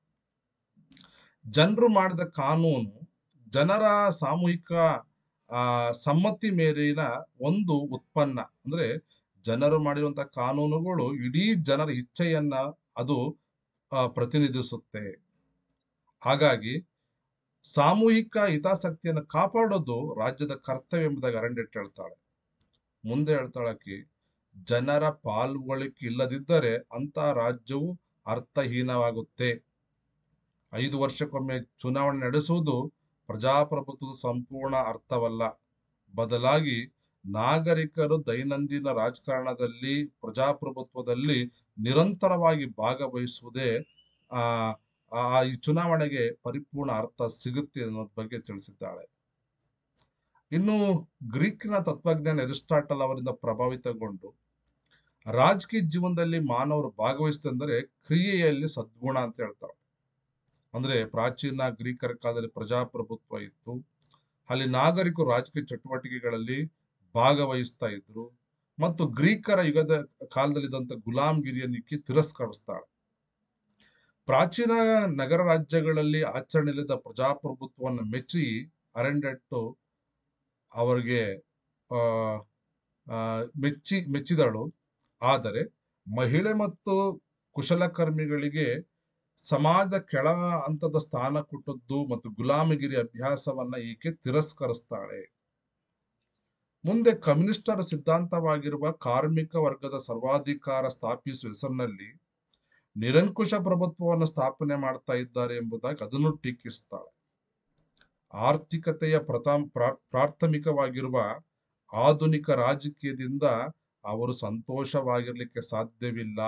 ಜನರು ಮಾಡಿದ ಕಾನೂನು ಜನರ ಸಾಮೂಹಿಕ ಆ ಸಮ್ಮತಿ ಮೇಲಿನ ಒಂದು ಉತ್ಪನ್ನ ಅಂದ್ರೆ ಜನರು ಮಾಡಿರುವಂತಹ ಕಾನೂನುಗಳು ಇಡೀ ಜನರ ಇಚ್ಛೆಯನ್ನ ಅದು ಆ, ಪ್ರತಿನಿಧಿಸುತ್ತೆ ಹಾಗಾಗಿ ಸಾಮೂಹಿಕ ಹಿತಾಸಕ್ತಿಯನ್ನು ಕಾಪಾಡೋದು ರಾಜ್ಯದ ಕರ್ತವ್ಯ ಎಂಬುದಾಗಿ ಅರಂಡೆಟ್ ಹೇಳ್ತಾಳೆ ಮುಂದೆ ಹೇಳ್ತಾಳಕಿ ಜನರ ಪಾಲ್ಗೊಳ್ಳಿಕೆ ಇಲ್ಲದಿದ್ದರೆ ಅಂತ ರಾಜ್ಯವು ಅರ್ಥಹೀನವಾಗುತ್ತೆ ಐದು ವರ್ಷಕ್ಕೊಮ್ಮೆ ಚುನಾವಣೆ ನಡೆಸುವುದು ಪ್ರಜಾಪ್ರಭುತ್ವದ ಸಂಪೂರ್ಣ ಅರ್ಥವಲ್ಲ ಬದಲಾಗಿ ನಾಗರಿಕರು ದೈನಂದಿನ ರಾಜಕಾರಣದಲ್ಲಿ ಪ್ರಜಾಪ್ರಭುತ್ವದಲ್ಲಿ ನಿರಂತರವಾಗಿ ಭಾಗವಹಿಸುವುದೇ ಆ ಆ ಈ ಚುನಾವಣೆಗೆ ಪರಿಪೂರ್ಣ ಅರ್ಥ ಸಿಗುತ್ತೆ ಅನ್ನೋದ್ ಬಗ್ಗೆ ತಿಳಿಸಿದ್ದಾಳೆ ಇನ್ನು ಗ್ರೀಕ್ನ ತತ್ವಜ್ಞಾನ ಅರಿಸ್ಟಾಟಲ್ ಅವರಿಂದ ಪ್ರಭಾವಿತಗೊಂಡು ರಾಜಕೀಯ ಜೀವನದಲ್ಲಿ ಮಾನವರು ಭಾಗವಹಿಸಿದಂದರೆ ಕ್ರಿಯೆಯಲ್ಲಿ ಸದ್ಗುಣ ಅಂತ ಹೇಳ್ತಾರೆ ಅಂದ್ರೆ ಪ್ರಾಚೀನ ಗ್ರೀಕರ ಕಾಲದಲ್ಲಿ ಪ್ರಜಾಪ್ರಭುತ್ವ ಇತ್ತು ಅಲ್ಲಿ ನಾಗರಿಕರು ರಾಜಕೀಯ ಚಟುವಟಿಕೆಗಳಲ್ಲಿ ಭಾಗವಹಿಸ್ತಾ ಇದ್ರು ಮತ್ತು ಗ್ರೀಕರ ಯುಗದ ಕಾಲದಲ್ಲಿದ್ದಂತ ಗುಲಾಮ್ಗಿರಿಯನ್ನು ಇಕ್ಕಿ ತಿರಸ್ಕರಿಸ್ತಾಳೆ ಪ್ರಾಚೀನ ನಗರ ರಾಜ್ಯಗಳಲ್ಲಿ ಆಚರಣೆಯಲ್ಲಿದ್ದ ಪ್ರಜಾಪ್ರಭುತ್ವವನ್ನು ಮೆಚ್ಚಿ ಅರೆಂಡೆಟ್ಟು ಅವರಿಗೆ ಆ ಆ, ಮೆಚ್ಚಿ ಮೆಚ್ಚಿದಳು ಆದರೆ ಮಹಿಳೆ ಮತ್ತು ಕುಶಲಕರ್ಮಿಗಳಿಗೆ ಸಮಾಜದ ಕೆಳ ಹಂತದ ಸ್ಥಾನ ಕೊಟ್ಟದ್ದು ಮತ್ತು ಗುಲಾಮಗಿರಿ ಅಭ್ಯಾಸವನ್ನ ಈಕೆ ತಿರಸ್ಕರಿಸ್ತಾಳೆ ಮುಂದೆ ಕಮ್ಯುನಿಸ್ಟರ ಸಿದ್ಧಾಂತವಾಗಿರುವ ಕಾರ್ಮಿಕ ವರ್ಗದ ಸರ್ವಾಧಿಕಾರ ಸ್ಥಾಪಿಸುವ ಹೆಸರಿನಲ್ಲಿ ನಿರಂಕುಶ ಪ್ರಭುತ್ವವನ್ನು ಸ್ಥಾಪನೆ ಮಾಡ್ತಾ ಇದ್ದಾರೆ ಎಂಬುದಾಗಿ ಅದನ್ನು ಟೀಕಿಸ್ತಾಳೆ ಆರ್ಥಿಕತೆಯ ಪ್ರಥಮ ಪ್ರಾ- ಪ್ರಾಥಮಿಕವಾಗಿರುವ ಆಧುನಿಕ ರಾಜಕೀಯದಿಂದ ಅವರು ಸಂತೋಷವಾಗಿರ್ಲಿಕ್ಕೆ ಸಾಧ್ಯವಿಲ್ಲ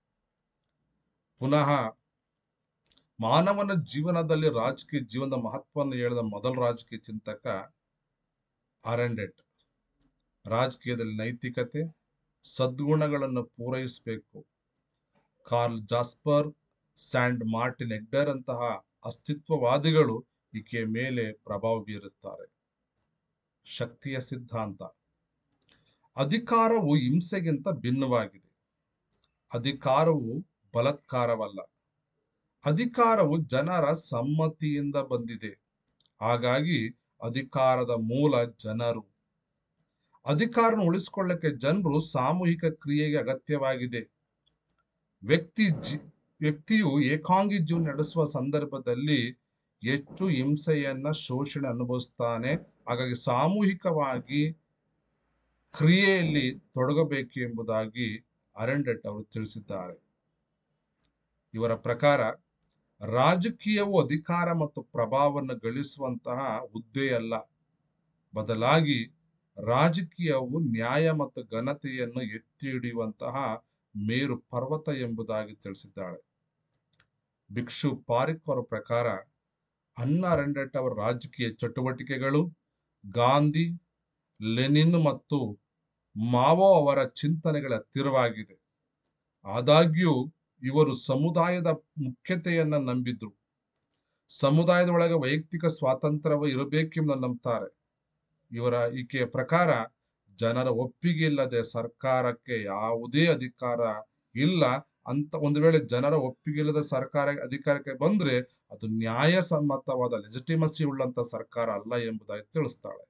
ಪುನಃ ಮಾನವನ ಜೀವನದಲ್ಲಿ ರಾಜಕೀಯ ಜೀವನದ ಮಹತ್ವವನ್ನು ಹೇಳಿದ ಮೊದಲ ರಾಜಕೀಯ ಚಿಂತಕ ಅರೆಂಡೆಟ್ ರಾಜಕೀಯದಲ್ಲಿ ನೈತಿಕತೆ ಸದ್ಗುಣಗಳನ್ನು ಪೂರೈಸಬೇಕು Karl Jaspers and Martin Heidegger ಅಂತಹ ಅಸ್ತಿತ್ವವಾದಿಗಳು ಈಕೆಯ ಮೇಲೆ ಪ್ರಭಾವ ಬೀರುತ್ತಾರೆ ಶಕ್ತಿಯ ಸಿದ್ಧಾಂತ ಅಧಿಕಾರವು ಹಿಂಸೆಗಿಂತ ಭಿನ್ನವಾಗಿದೆ ಅಧಿಕಾರವು ಬಲಾತ್ಕಾರವಲ್ಲ ಅಧಿಕಾರವು ಜನರ ಸಮ್ಮತಿಯಿಂದ ಬಂದಿದೆ ಹಾಗಾಗಿ ಅಧಿಕಾರದ ಮೂಲ ಜನರು ಅಧಿಕಾರನ ಉಳಿಸಿಕೊಳ್ಳಕ್ಕೆ ಜನರು ಸಾಮೂಹಿಕ ಕ್ರಿಯೆಗೆ ಅಗತ್ಯವಾಗಿದೆ ವ್ಯಕ್ತಿ ಜಿ ವ್ಯಕ್ತಿಯು ಏಕಾಂಗಿ ಜೀವನ ನಡೆಸುವ ಸಂದರ್ಭದಲ್ಲಿ ಹೆಚ್ಚು ಹಿಂಸೆಯನ್ನ ಶೋಷಣೆ ಅನುಭವಿಸ್ತಾನೆ ಹಾಗಾಗಿ ಸಾಮೂಹಿಕವಾಗಿ ಕ್ರಿಯೆಯಲ್ಲಿ ತೊಡಗಬೇಕು ಎಂಬುದಾಗಿ ಅರೆಂಡೆಟ್ ಅವರು ತಿಳಿಸಿದ್ದಾರೆ ಇವರ ಪ್ರಕಾರ ರಾಜಕೀಯವು ಅಧಿಕಾರ ಮತ್ತು ಪ್ರಭಾವವನ್ನು ಗಳಿಸುವಂತಹ ಹುದ್ದೆಯಲ್ಲ ಬದಲಾಗಿ ರಾಜಕೀಯವು ನ್ಯಾಯ ಮತ್ತು ಘನತೆಯನ್ನು ಎತ್ತಿ ಹಿಡಿಯುವಂತಹ ಮೇರು ಪರ್ವತ ಎಂಬುದಾಗಿ ತಿಳಿಸಿದ್ದಾಳೆ ಭಿಕ್ಷು ಪಾರಿಕ್ ಅವರ ಪ್ರಕಾರ ಅನ್ನ ಅರೆಂಡೆಟ್ ಅವರ ರಾಜಕೀಯ ಚಟುವಟಿಕೆಗಳು ಗಾಂಧಿ ಲೆನಿನ್ ಮತ್ತು ಮಾವೋ ಅವರ ಚಿಂತನೆಗಳ ಹತ್ತಿರವಾಗಿದೆ ಆದಾಗ್ಯೂ ಇವರು ಸಮುದಾಯದ ಮುಖ್ಯತೆಯನ್ನ ನಂಬಿದ್ರು ಸಮುದಾಯದ ಒಳಗೆ ವೈಯಕ್ತಿಕ ಸ್ವಾತಂತ್ರ್ಯವು ಇರಬೇಕೆಂದು ನಂಬ್ತಾರೆ ಇವರ ಈಕೆಯ ಪ್ರಕಾರ ಜನರ ಒಪ್ಪಿಗೆ ಇಲ್ಲದೆ ಸರ್ಕಾರಕ್ಕೆ ಯಾವುದೇ ಅಧಿಕಾರ ಇಲ್ಲ ಅಂತ ಒಂದು ವೇಳೆ ಜನರ ಒಪ್ಪಿಗೆ ಇಲ್ಲದ ಸರ್ಕಾರ ಅಧಿಕಾರಕ್ಕೆ ಬಂದ್ರೆ ಅದು ನ್ಯಾಯಸಮ್ಮತವಾದ ಲೆಜಿಟಿಮಸಿ ಉಳ್ಳಂತ ಸರ್ಕಾರ ಅಲ್ಲ ಎಂಬುದಾಗಿ ತಿಳಿಸ್ತಾಳೆ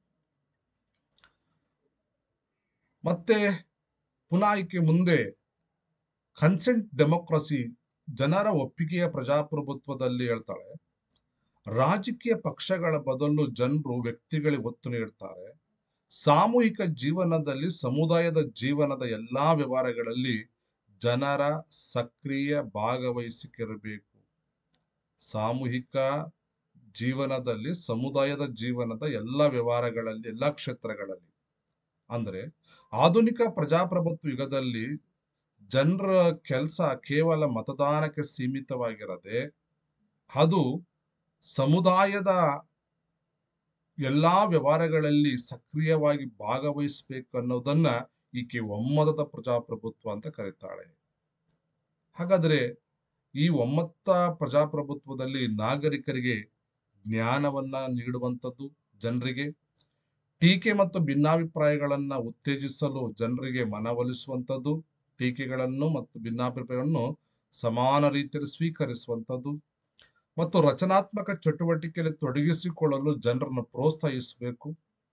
ಮತ್ತೆ ಪುನಃ ಈಕೆ ಮುಂದೆ ಕನ್ಸೆಂಟ್ ಡೆಮೋಕ್ರಸಿ ಜನರ ಒಪ್ಪಿಗೆಯ ಪ್ರಜಾಪ್ರಭುತ್ವದಲ್ಲಿ ಹೇಳ್ತಾಳೆ ರಾಜಕೀಯ ಪಕ್ಷಗಳ ಬದಲು ಜನರು ವ್ಯಕ್ತಿಗಳಿಗೆ ಒತ್ತು ನೀಡ್ತಾರೆ ಸಾಮೂಹಿಕ ಜೀವನದಲ್ಲಿ ಸಮುದಾಯದ ಜೀವನದ ಎಲ್ಲಾ ವ್ಯವಹಾರಗಳಲ್ಲಿ ಜನರ ಸಕ್ರಿಯ ಭಾಗವಹಿಸಿಕೆ ಇರಬೇಕು ಸಾಮೂಹಿಕ ಜೀವನದಲ್ಲಿ ಸಮುದಾಯದ ಜೀವನದ ಎಲ್ಲ ವ್ಯವಹಾರಗಳಲ್ಲಿ ಎಲ್ಲ ಕ್ಷೇತ್ರಗಳಲ್ಲಿ ಅಂದ್ರೆ ಆಧುನಿಕ ಪ್ರಜಾಪ್ರಭುತ್ವ ಯುಗದಲ್ಲಿ ಜನರ ಕೆಲಸ ಕೇವಲ ಮತದಾನಕ್ಕೆ ಸೀಮಿತವಾಗಿರದೆ ಅದು ಸಮುದಾಯದ ಎಲ್ಲಾ ವ್ಯವಹಾರಗಳಲ್ಲಿ ಸಕ್ರಿಯವಾಗಿ ಭಾಗವಹಿಸಬೇಕು ಅನ್ನೋದನ್ನ ಈಕೆ ಒಮ್ಮತದ ಪ್ರಜಾಪ್ರಭುತ್ವ ಅಂತ ಕರೀತಾಳೆ ಹಾಗಾದ್ರೆ ಈ ಒಮ್ಮತ ಪ್ರಜಾಪ್ರಭುತ್ವದಲ್ಲಿ ನಾಗರಿಕರಿಗೆ ಜ್ಞಾನವನ್ನ ನೀಡುವಂಥದ್ದು ಜನರಿಗೆ ಟೀಕೆ ಮತ್ತು ಭಿನ್ನಾಭಿಪ್ರಾಯಗಳನ್ನ ಉತ್ತೇಜಿಸಲು ಜನರಿಗೆ ಮನವೊಲಿಸುವಂಥದ್ದು ಟೀಕೆಗಳನ್ನು ಮತ್ತು ಭಿನ್ನಾಭಿಪ್ರಾಯಗಳನ್ನು ಸಮಾನ ರೀತಿಯಲ್ಲಿ ಸ್ವೀಕರಿಸುವಂಥದ್ದು ಮತ್ತು ರಚನಾತ್ಮಕ ಚಟುವಟಿಕೆಯಲ್ಲಿ ತೊಡಗಿಸಿಕೊಳ್ಳಲು ಜನರನ್ನು ಪ್ರೋತ್ಸಾಹಿಸಬೇಕು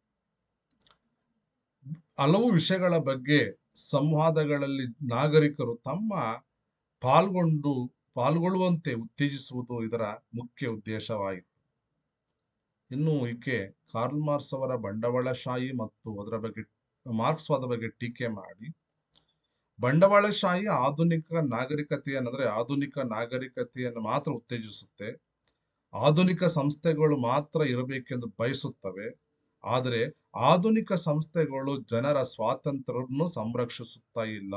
ಹಲವು ವಿಷಯಗಳ ಬಗ್ಗೆ ಸಂವಾದಗಳಲ್ಲಿ ನಾಗರಿಕರು ತಮ್ಮ ಪಾಲ್ಗೊಂಡು ಪಾಲ್ಗೊಳ್ಳುವಂತೆ ಉತ್ತೇಜಿಸುವುದು ಇದರ ಮುಖ್ಯ ಉದ್ದೇಶವಾಯಿತು ಇನ್ನು ಈಕೆ ಕಾರ್ಲ್ ಮಾರ್ಕ್ಸ್ ಅವರ ಬಂಡವಾಳಶಾಹಿ ಮತ್ತು ಅದರ ಬಗ್ಗೆ ಮಾರ್ಕ್ಸ್ವಾದ ಬಗ್ಗೆ ಟೀಕೆ ಮಾಡಿ ಬಂಡವಾಳಶಾಹಿ ಆಧುನಿಕ ನಾಗರಿಕತೆಯನ್ನು ಅಂದ್ರೆ ಆಧುನಿಕ ನಾಗರಿಕತೆಯನ್ನು ಮಾತ್ರ ಉತ್ತೇಜಿಸುತ್ತೆ ಆಧುನಿಕ ಸಂಸ್ಥೆಗಳು ಮಾತ್ರ ಇರಬೇಕೆಂದು ಬಯಸುತ್ತವೆ ಆದರೆ ಆಧುನಿಕ ಸಂಸ್ಥೆಗಳು ಜನರ ಸ್ವಾತಂತ್ರ್ಯವನ್ನು ಸಂರಕ್ಷಿಸುತ್ತಾ ಇಲ್ಲ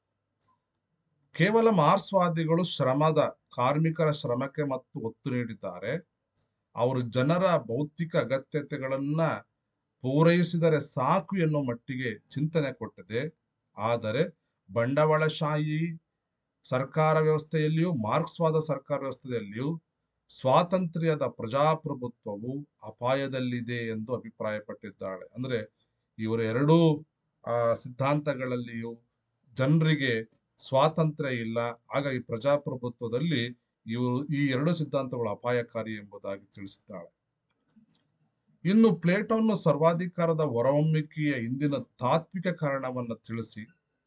ಕೇವಲ ಮಾರ್ಕ್ಸ್ವಾದಿಗಳು ಶ್ರಮದ ಕಾರ್ಮಿಕರ ಶ್ರಮಕ್ಕೆ ಮತ್ತು ಒತ್ತು ನೀಡಿದ್ದಾರೆ ಅವರು ಜನರ ಭೌತಿಕ ಅಗತ್ಯತೆಗಳನ್ನ ಪೂರೈಸಿದರೆ ಸಾಕು ಎನ್ನುವ ಮಟ್ಟಿಗೆ ಚಿಂತನೆ ಕೊಟ್ಟಿದೆ ಆದರೆ ಬಂಡವಾಳಶಾಹಿ ಸರ್ಕಾರ ವ್ಯವಸ್ಥೆಯಲ್ಲಿಯೂ ಮಾರ್ಕ್ಸ್ವಾದ ಸರ್ಕಾರ ವ್ಯವಸ್ಥೆಯಲ್ಲಿಯೂ ಸ್ವಾತಂತ್ರ್ಯದ ಪ್ರಜಾಪ್ರಭುತ್ವವು ಅಪಾಯದಲ್ಲಿದೆ ಎಂದು ಅಭಿಪ್ರಾಯಪಟ್ಟಿದ್ದಾಳೆ ಅಂದ್ರೆ ಇವರ ಎರಡೂ ಆ ಸಿದ್ಧಾಂತಗಳಲ್ಲಿಯೂ ಜನರಿಗೆ ಸ್ವಾತಂತ್ರ್ಯ ಇಲ್ಲ ಹಾಗಾಗಿ ಪ್ರಜಾಪ್ರಭುತ್ವದಲ್ಲಿ ಇವರು ಈ ಎರಡು ಸಿದ್ಧಾಂತಗಳು ಅಪಾಯಕಾರಿ ಎಂಬುದಾಗಿ ತಿಳಿಸಿದ್ದಾಳೆ ಇನ್ನು ಪ್ಲೇಟೋನ್ನು ಸರ್ವಾಧಿಕಾರದ ಹೊರಹೊಮ್ಮಿಕೆಯ ಇಂದಿನ ತಾತ್ವಿಕ ಕಾರಣವನ್ನು ತಿಳಿಸಿ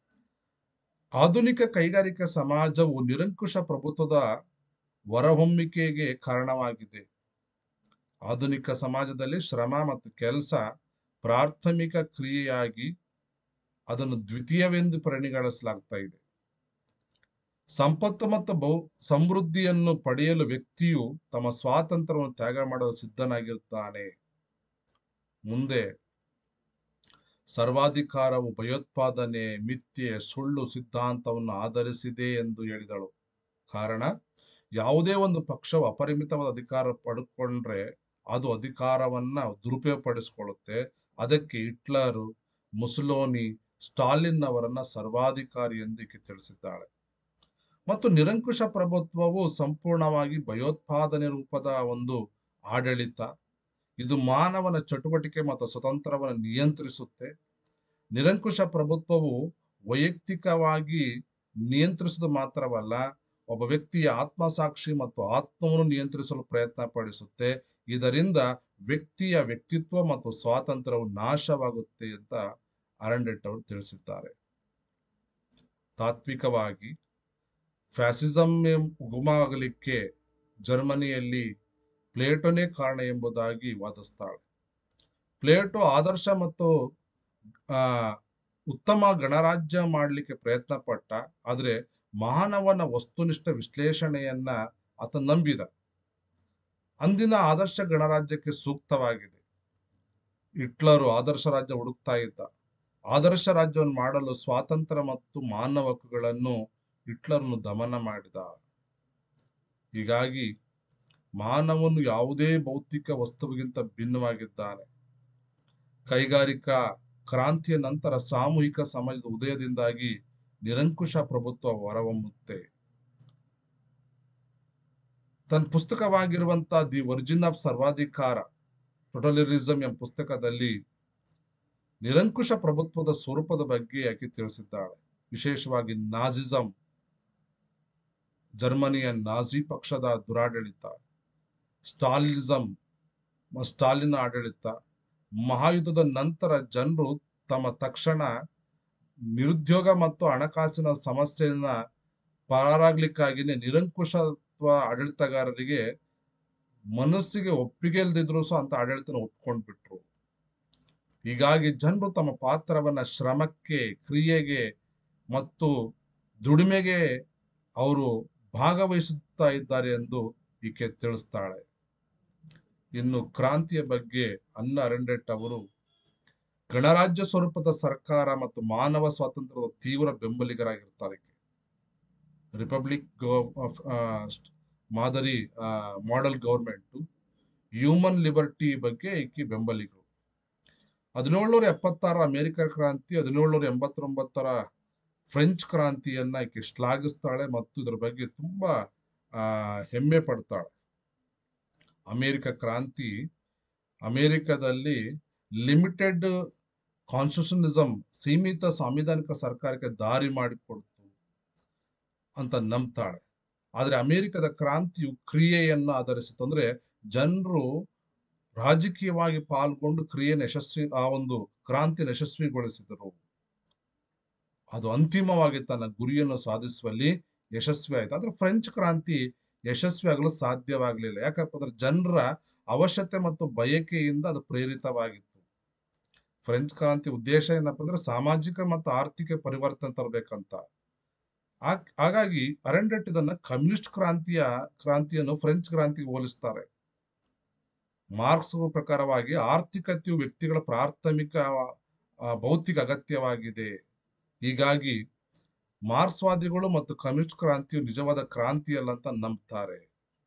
ಆಧುನಿಕ ಕೈಗಾರಿಕಾ ಸಮಾಜವು ನಿರಂಕುಶ ಪ್ರಭುತ್ವದ ಹೊರಹೊಮ್ಮಿಕೆಗೆ ಕಾರಣವಾಗಿದೆ ಆಧುನಿಕ ಸಮಾಜದಲ್ಲಿ ಶ್ರಮ ಮತ್ತು ಕೆಲಸ ಪ್ರಾಥಮಿಕ ಕ್ರಿಯೆಯಾಗಿ ಅದನ್ನು ದ್ವಿತೀಯವೆಂದು ಪರಿಗಣಿಸಲಾಗ್ತಾ ಇದೆ ಸಂಪತ್ತು ಮತ್ತು ಬಹು ಸಮೃದ್ಧಿಯನ್ನು ಪಡೆಯಲು ವ್ಯಕ್ತಿಯು ತಮ್ಮ ಸ್ವಾತಂತ್ರ್ಯವನ್ನು ತ್ಯಾಗ ಮಾಡಲು ಸಿದ್ಧನಾಗಿರುತ್ತಾನೆ ಮುಂದೆ ಸರ್ವಾಧಿಕಾರವು ಭಯೋತ್ಪಾದನೆ ಮಿಥ್ಯೆ ಸುಳ್ಳು ಸಿದ್ಧಾಂತವನ್ನು ಆಧರಿಸಿದೆ ಎಂದು ಹೇಳಿದಳು ಕಾರಣ ಯಾವುದೇ ಒಂದು ಪಕ್ಷವು ಅಪರಿಮಿತವಾದ ಅಧಿಕಾರ ಪಡ್ಕೊಂಡ್ರೆ ಅದು ಅಧಿಕಾರವನ್ನ ದುರುಪಯೋಗಪಡಿಸಿಕೊಳ್ಳುತ್ತೆ ಅದಕ್ಕೆ ಹಿಟ್ಲರು ಮುಸಲೋನಿ ಸ್ಟಾಲಿನ್ ಅವರನ್ನ ಸರ್ವಾಧಿಕಾರಿ ಎಂದು ಈಕೆ ತಿಳಿಸಿದ್ದಾಳೆ ಮತ್ತು ನಿರಂಕುಶ ಪ್ರಭುತ್ವವು ಸಂಪೂರ್ಣವಾಗಿ ಭಯೋತ್ಪಾದನೆ ರೂಪದ ಒಂದು ಆಡಳಿತ ಇದು ಮಾನವನ ಚಟುವಟಿಕೆ ಮತ್ತು ಸ್ವತಂತ್ರವನ್ನು ನಿಯಂತ್ರಿಸುತ್ತೆ ನಿರಂಕುಶ ಪ್ರಭುತ್ವವು ವೈಯಕ್ತಿಕವಾಗಿ ನಿಯಂತ್ರಿಸುವುದು ಮಾತ್ರವಲ್ಲ ಒಬ್ಬ ವ್ಯಕ್ತಿಯ ಆತ್ಮಸಾಕ್ಷಿ ಮತ್ತು ಆತ್ಮವನ್ನು ನಿಯಂತ್ರಿಸಲು ಪ್ರಯತ್ನ ಪಡಿಸುತ್ತೆ ಇದರಿಂದ ವ್ಯಕ್ತಿಯ ವ್ಯಕ್ತಿತ್ವ ಮತ್ತು ಸ್ವಾತಂತ್ರ್ಯವು ನಾಶವಾಗುತ್ತೆ ಅಂತ ಅರಂಡೆಟ್ ಅವರು ತಿಳಿಸಿದ್ದಾರೆ ತಾತ್ವಿಕವಾಗಿ ಫ್ಯಾಸಿಸಂ ಉಗಮಾಗಲಿಕ್ಕೆ ಜರ್ಮನಿಯಲ್ಲಿ ಪ್ಲೇಟೋನೇ ಕಾರಣ ಎಂಬುದಾಗಿ ವಾದಿಸ್ತಾಳೆ ಪ್ಲೇಟೋ ಆದರ್ಶ ಮತ್ತು ಆ ಉತ್ತಮ ಗಣರಾಜ್ಯ ಮಾಡಲಿಕ್ಕೆ ಪ್ರಯತ್ನ ಪಟ್ಟ ಆದ್ರೆ ಮಾನವನ ವಸ್ತುನಿಷ್ಠ ವಿಶ್ಲೇಷಣೆಯನ್ನ ಆತ ನಂಬಿದ ಅಂದಿನ ಆದರ್ಶ ಗಣರಾಜ್ಯಕ್ಕೆ ಸೂಕ್ತವಾಗಿದೆ ಹಿಟ್ಲರು ಆದರ್ಶ ರಾಜ್ಯ ಹುಡುಕ್ತಾ ಇದ್ದ ಆದರ್ಶ ರಾಜ್ಯವನ್ನು ಮಾಡಲು ಸ್ವಾತಂತ್ರ್ಯ ಮತ್ತು ಮಾನವ ಹಕ್ಕುಗಳನ್ನು ಹಿಟ್ಲರ್ನು ದಮನ ಮಾಡಿದ ಹೀಗಾಗಿ ಮಾನವನು ಯಾವುದೇ ಭೌತಿಕ ವಸ್ತುವಿಗಿಂತ ಭಿನ್ನವಾಗಿದ್ದಾನೆ ಕೈಗಾರಿಕಾ ಕ್ರಾಂತಿಯ ನಂತರ ಸಾಮೂಹಿಕ ಸಮಾಜದ ಉದಯದಿಂದಾಗಿ ನಿರಂಕುಶ ಪ್ರಭುತ್ವ ಹೊರಹೊಮ್ಮುತ್ತೆ ತನ್ನ ಪುಸ್ತಕವಾಗಿರುವಂತಹ ದಿ ಒರಿಜಿನ್ ಆಫ್ ಸರ್ವಾಧಿಕಾರ ಟೊಟಲಿರಿಸಂ ಎಂಬ ಪುಸ್ತಕದಲ್ಲಿ ನಿರಂಕುಶ ಪ್ರಭುತ್ವದ ಸ್ವರೂಪದ ಬಗ್ಗೆ ಆಕೆ ತಿಳಿಸಿದ್ದಾಳೆ ವಿಶೇಷವಾಗಿ ನಾಜಿಸಂ ಜರ್ಮನಿಯ ನಾಜಿ ಪಕ್ಷದ ದುರಾಡಳಿತ ಸ್ಟಾಲಿನಿಸಂ ಸ್ಟಾಲಿನ ಆಡಳಿತ ಮಹಾಯುದ್ಧದ ನಂತರ ಜನರು ತಮ್ಮ ತಕ್ಷಣ ನಿರುದ್ಯೋಗ ಮತ್ತು ಹಣಕಾಸಿನ ಸಮಸ್ಯೆಯನ್ನ ಪಾರಾಗ್ಲಿಕ್ಕಾಗಿನೇ ನಿರಂಕುಶತ್ವ ಆಡಳಿತಗಾರರಿಗೆ ಮನಸ್ಸಿಗೆ ಒಪ್ಪಿಗೆ ಇಲ್ದಿದ್ರು ಸಹ ಅಂತ ಆಡಳಿತನ ಒಪ್ಕೊಂಡ್ಬಿಟ್ರು ಹೀಗಾಗಿ ಜನರು ತಮ್ಮ ಪಾತ್ರವನ್ನ ಶ್ರಮಕ್ಕೆ ಕ್ರಿಯೆಗೆ ಮತ್ತು ದುಡಿಮೆಗೆ ಅವರು ಭಾಗವಹಿಸುತ್ತಾ ಇದ್ದಾರೆ ಎಂದು ಈಕೆ ತಿಳಿಸ್ತಾಳೆ ಇನ್ನು ಕ್ರಾಂತಿಯ ಬಗ್ಗೆ ಅನ್ನ ಅರಂಡೆಟ್ ಅವರು ಗಣರಾಜ್ಯ ಸ್ವರೂಪದ ಸರ್ಕಾರ ಮತ್ತು ಮಾನವ ಸ್ವಾತಂತ್ರ್ಯದ ತೀವ್ರ ಬೆಂಬಲಿಗರಾಗಿರ್ತಾರೆ ಈಕೆ. ರಿಪಬ್ಲಿಕ್ ಗವ- ಆಫ್, ಆ, ಸ್ಟ್- ಮಾದರಿ ಮಾಡೆಲ್ ಗವರ್ಮೆಂಟ್ ಹ್ಯೂಮನ್ ಲಿಬರ್ಟಿ ಬಗ್ಗೆ ಈಕೆ ಬೆಂಬಲಿಗರು ಹದಿನೇಳುನೂರ ಎಪ್ಪತ್ತಾರ ಅಮೆರಿಕ ಕ್ರಾಂತಿ ಹದಿನೇಳುನೂರ ಎಂಬತ್ತೊಂಬತ್ತರ ಫ್ರೆಂಚ್ ಕ್ರಾಂತಿಯನ್ನ ಈಕೆ ಶ್ಲಾಘಿಸ್ತಾಳೆ ಮತ್ತು ಇದರ ಬಗ್ಗೆ ತುಂಬಾ ಆ, ಹೆಮ್ಮೆ ಪಡ್ತಾಳೆ ಅಮೆರಿಕ ಕ್ರಾಂತಿ ಅಮೆರಿಕದಲ್ಲಿ ಲಿಮಿಟೆಡ್ ಕಾನ್ಸ್ಟಿಟ್ಯೂಷನಿಸಂ ಸೀಮಿತ ಸಾಂವಿಧಾನಿಕ ಸರ್ಕಾರಕ್ಕೆ ದಾರಿ ಮಾಡಿಕೊಡ್ತು ಅಂತ ನಂಬ್ತಾಳೆ ಆದ್ರೆ ಅಮೆರಿಕದ ಕ್ರಾಂತಿಯು ಕ್ರಿಯೆಯನ್ನು ಆಧರಿಸಿತು ಅಂದ್ರೆ ಜನರು ರಾಜಕೀಯವಾಗಿ ಪಾಲ್ಗೊಂಡು ಕ್ರಿಯೆಯನ್ನು ಯಶಸ್ವಿ ಆ ಒಂದು ಕ್ರಾಂತಿಯನ್ನು ಯಶಸ್ವಿಗೊಳಿಸಿದರು ಅದು ಅಂತಿಮವಾಗಿ ತನ್ನ ಗುರಿಯನ್ನು ಸಾಧಿಸುವಲ್ಲಿ ಯಶಸ್ವಿ ಆಯಿತು ಆದ್ರೆ ಫ್ರೆಂಚ್ ಕ್ರಾಂತಿ ಯಶಸ್ವಿ ಆಗಲು ಸಾಧ್ಯವಾಗಲಿಲ್ಲ ಯಾಕಪ್ಪ ಅಂದ್ರೆ ಜನರ ಅವಶ್ಯಕತೆ ಮತ್ತು ಬಯಕೆಯಿಂದ ಅದು ಪ್ರೇರಿತವಾಗಿತ್ತು ಫ್ರೆಂಚ್ ಕ್ರಾಂತಿ ಉದ್ದೇಶ ಏನಪ್ಪ ಅಂದ್ರೆ ಸಾಮಾಜಿಕ ಮತ್ತು ಆರ್ಥಿಕ ಪರಿವರ್ತನೆ ತರಬೇಕಂತ ಹಾಗ್- ಹಾಗಾಗಿ ಅರೆಂಡೆಟ್ ಇದನ್ನ ಕಮ್ಯುನಿಸ್ಟ್ ಕ್ರಾಂತಿಯ ಕ್ರಾಂತಿಯನ್ನು ಫ್ರೆಂಚ್ ಕ್ರಾಂತಿಗೆ ಹೋಲಿಸ್ತಾರೆ ಮಾರ್ಕ್ಸ್ ಪ್ರಕಾರವಾಗಿ ಆರ್ಥಿಕತೆಯು ವ್ಯಕ್ತಿಗಳ ಪ್ರಾಥಮಿಕ ಆ, ಭೌತಿಕ ಅಗತ್ಯವಾಗಿದೆ ಹೀಗಾಗಿ ಮಾರ್ಕ್ಸ್ವಾದಿಗಳು ಮತ್ತು ಕಮ್ಯುನಿಸ್ಟ್ ಕ್ರಾಂತಿಯು ನಿಜವಾದ ಕ್ರಾಂತಿಯಲ್ಲ ಅಂತ ನಂಬ್ತಾರೆ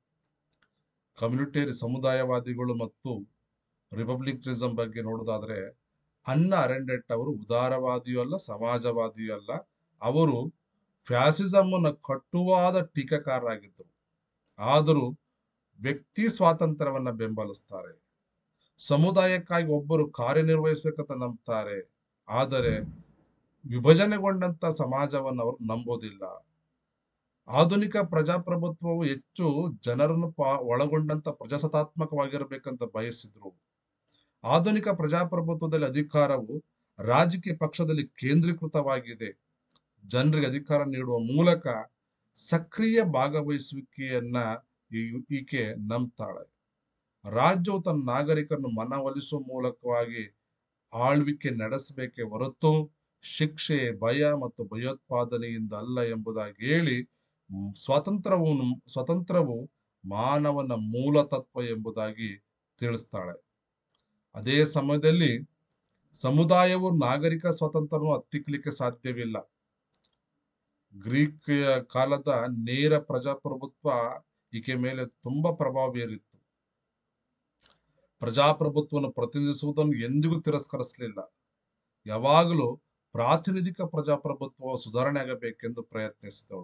ಕಮ್ಯುನಿಟೇರಿ ಸಮುದಾಯವಾದಿಗಳು ಮತ್ತು ರಿಪಬ್ಲಿಕನಿಸಂ ಬಗ್ಗೆ ನೋಡೋದಾದ್ರೆ ಅನ್ನ ಅರೆಂಡೆಟ್ ಅವರು ಉದಾರವಾದಿಯೂ ಅಲ್ಲ ಸಮಾಜವಾದಿಯೂ ಅಲ್ಲ ಅವರು ಫ್ಯಾಸಿಸಮ್ಮನ ಕಟ್ಟುವಾದ ಟೀಕಾಕಾರರಾಗಿದ್ದರು ಆದರೂ ವ್ಯಕ್ತಿ ಸ್ವಾತಂತ್ರ್ಯವನ್ನ ಬೆಂಬಲಿಸ್ತಾರೆ ಸಮುದಾಯಕ್ಕಾಗಿ ಒಬ್ಬರು ಕಾರ್ಯನಿರ್ವಹಿಸಬೇಕಂತ ನಂಬ್ತಾರೆ ಆದರೆ ವಿಭಜನೆಗೊಂಡಂತ ಸಮಾಜವನ್ನು ಅವರು ನಂಬೋದಿಲ್ಲ ಆಧುನಿಕ ಪ್ರಜಾಪ್ರಭುತ್ವವು ಹೆಚ್ಚು ಜನರನ್ನು ಪಾ ಒಳಗೊಂಡಂತ ಪ್ರಜಾಸತ್ತಾತ್ಮಕವಾಗಿರಬೇಕಂತ ಬಯಸಿದ್ರು ಆಧುನಿಕ ಪ್ರಜಾಪ್ರಭುತ್ವದಲ್ಲಿ ಅಧಿಕಾರವು ರಾಜಕೀಯ ಪಕ್ಷದಲ್ಲಿ ಕೇಂದ್ರೀಕೃತವಾಗಿದೆ ಜನರಿಗೆ ಅಧಿಕಾರ ನೀಡುವ ಮೂಲಕ ಸಕ್ರಿಯ ಭಾಗವಹಿಸುವಿಕೆಯನ್ನ ಈ- ಈಕೆ ನಂಬ್ತಾಳೆ ರಾಜ್ಯವು ತನ್ನ ನಾಗರಿಕರನ್ನು ಮನವೊಲಿಸುವ ಮೂಲಕವಾಗಿ ಆಳ್ವಿಕೆ ನಡೆಸಬೇಕೆ ಹೊರತು ಶಿಕ್ಷೆ ಭಯ ಮತ್ತು ಭಯೋತ್ಪಾದನೆಯಿಂದ ಅಲ್ಲ ಎಂಬುದಾಗಿ ಹೇಳಿ ಮ್, ಸ್ವಾತಂತ್ರ್ಯವು ಸ್ವತಂತ್ರವು ಮಾನವನ ಮೂಲ ತತ್ವ ಎಂಬುದಾಗಿ ತಿಳಿಸ್ತಾಳೆ ಅದೇ ಸಮಯದಲ್ಲಿ ಸಮುದಾಯವು ನಾಗರಿಕ ಸ್ವಾತಂತ್ರ್ಯವನ್ನು ಹತ್ತಿಕ್ಕಲಿಕ್ಕೆ ಸಾಧ್ಯವಿಲ್ಲ ಗ್ರೀಕ್ ಕಾಲದ ನೇರ ಪ್ರಜಾಪ್ರಭುತ್ವ ಈಕೆ ಮೇಲೆ ತುಂಬಾ ಪ್ರಭಾವ ಬೀರಿತ್ತು ಪ್ರಜಾಪ್ರಭುತ್ವವನ್ನು ಪ್ರತಿನಿಧಿಸುವುದನ್ನು ಎಂದಿಗೂ ತಿರಸ್ಕರಿಸಲಿಲ್ಲ ಯಾವಾಗಲೂ ಪ್ರಾತಿನಿಧಿಕ ಪ್ರಜಾಪ್ರಭುತ್ವ ಸುಧಾರಣೆ ಆಗಬೇಕೆಂದು ಪ್ರಯತ್ನಿಸಿದಳು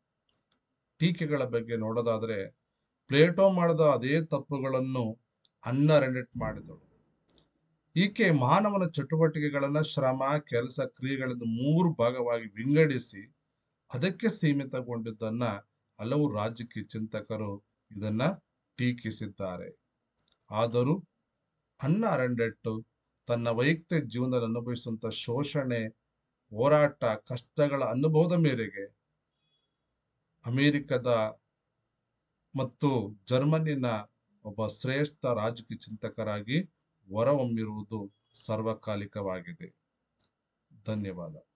ಟೀಕೆಗಳ ಬಗ್ಗೆ ನೋಡೋದಾದ್ರೆ ಪ್ಲೇಟೋ ಮಾಡಿದ ಅದೇ ತಪ್ಪುಗಳನ್ನು ಅನ್ನ ರೆಂಡೆಟ್ ಮಾಡಿದಳು ಈಕೆ ಮಾನವನ ಚಟುವಟಿಕೆಗಳನ್ನ ಶ್ರಮ ಕೆಲಸ ಕ್ರಿಯೆಗಳಿಂದ ಮೂರು ಭಾಗವಾಗಿ ವಿಂಗಡಿಸಿ ಅದಕ್ಕೆ ಸೀಮಿತಗೊಂಡಿದ್ದನ್ನ ಹಲವು ರಾಜಕೀಯ ಚಿಂತಕರು ಇದನ್ನ ಟೀಕಿಸಿದ್ದಾರೆ ಆದರೂ ಅನ್ನ ಅರಂಡೆಟ್ಟು ತನ್ನ ವೈಯಕ್ತಿಕ ಜೀವನದಲ್ಲಿ ಅನುಭವಿಸುವಂತ ಶೋಷಣೆ ಹೋರಾಟ ಕಷ್ಟಗಳ ಅನುಭವದ ಮೇರೆಗೆ ಅಮೆರಿಕದ ಮತ್ತು ಜರ್ಮನಿನ ಒಬ್ಬ ಶ್ರೇಷ್ಠ ರಾಜಕೀಯ ಚಿಂತಕರಾಗಿ ಹೊರಹೊಮ್ಮಿರುವುದು ಸರ್ವಕಾಲಿಕವಾಗಿದೆ ಧನ್ಯವಾದ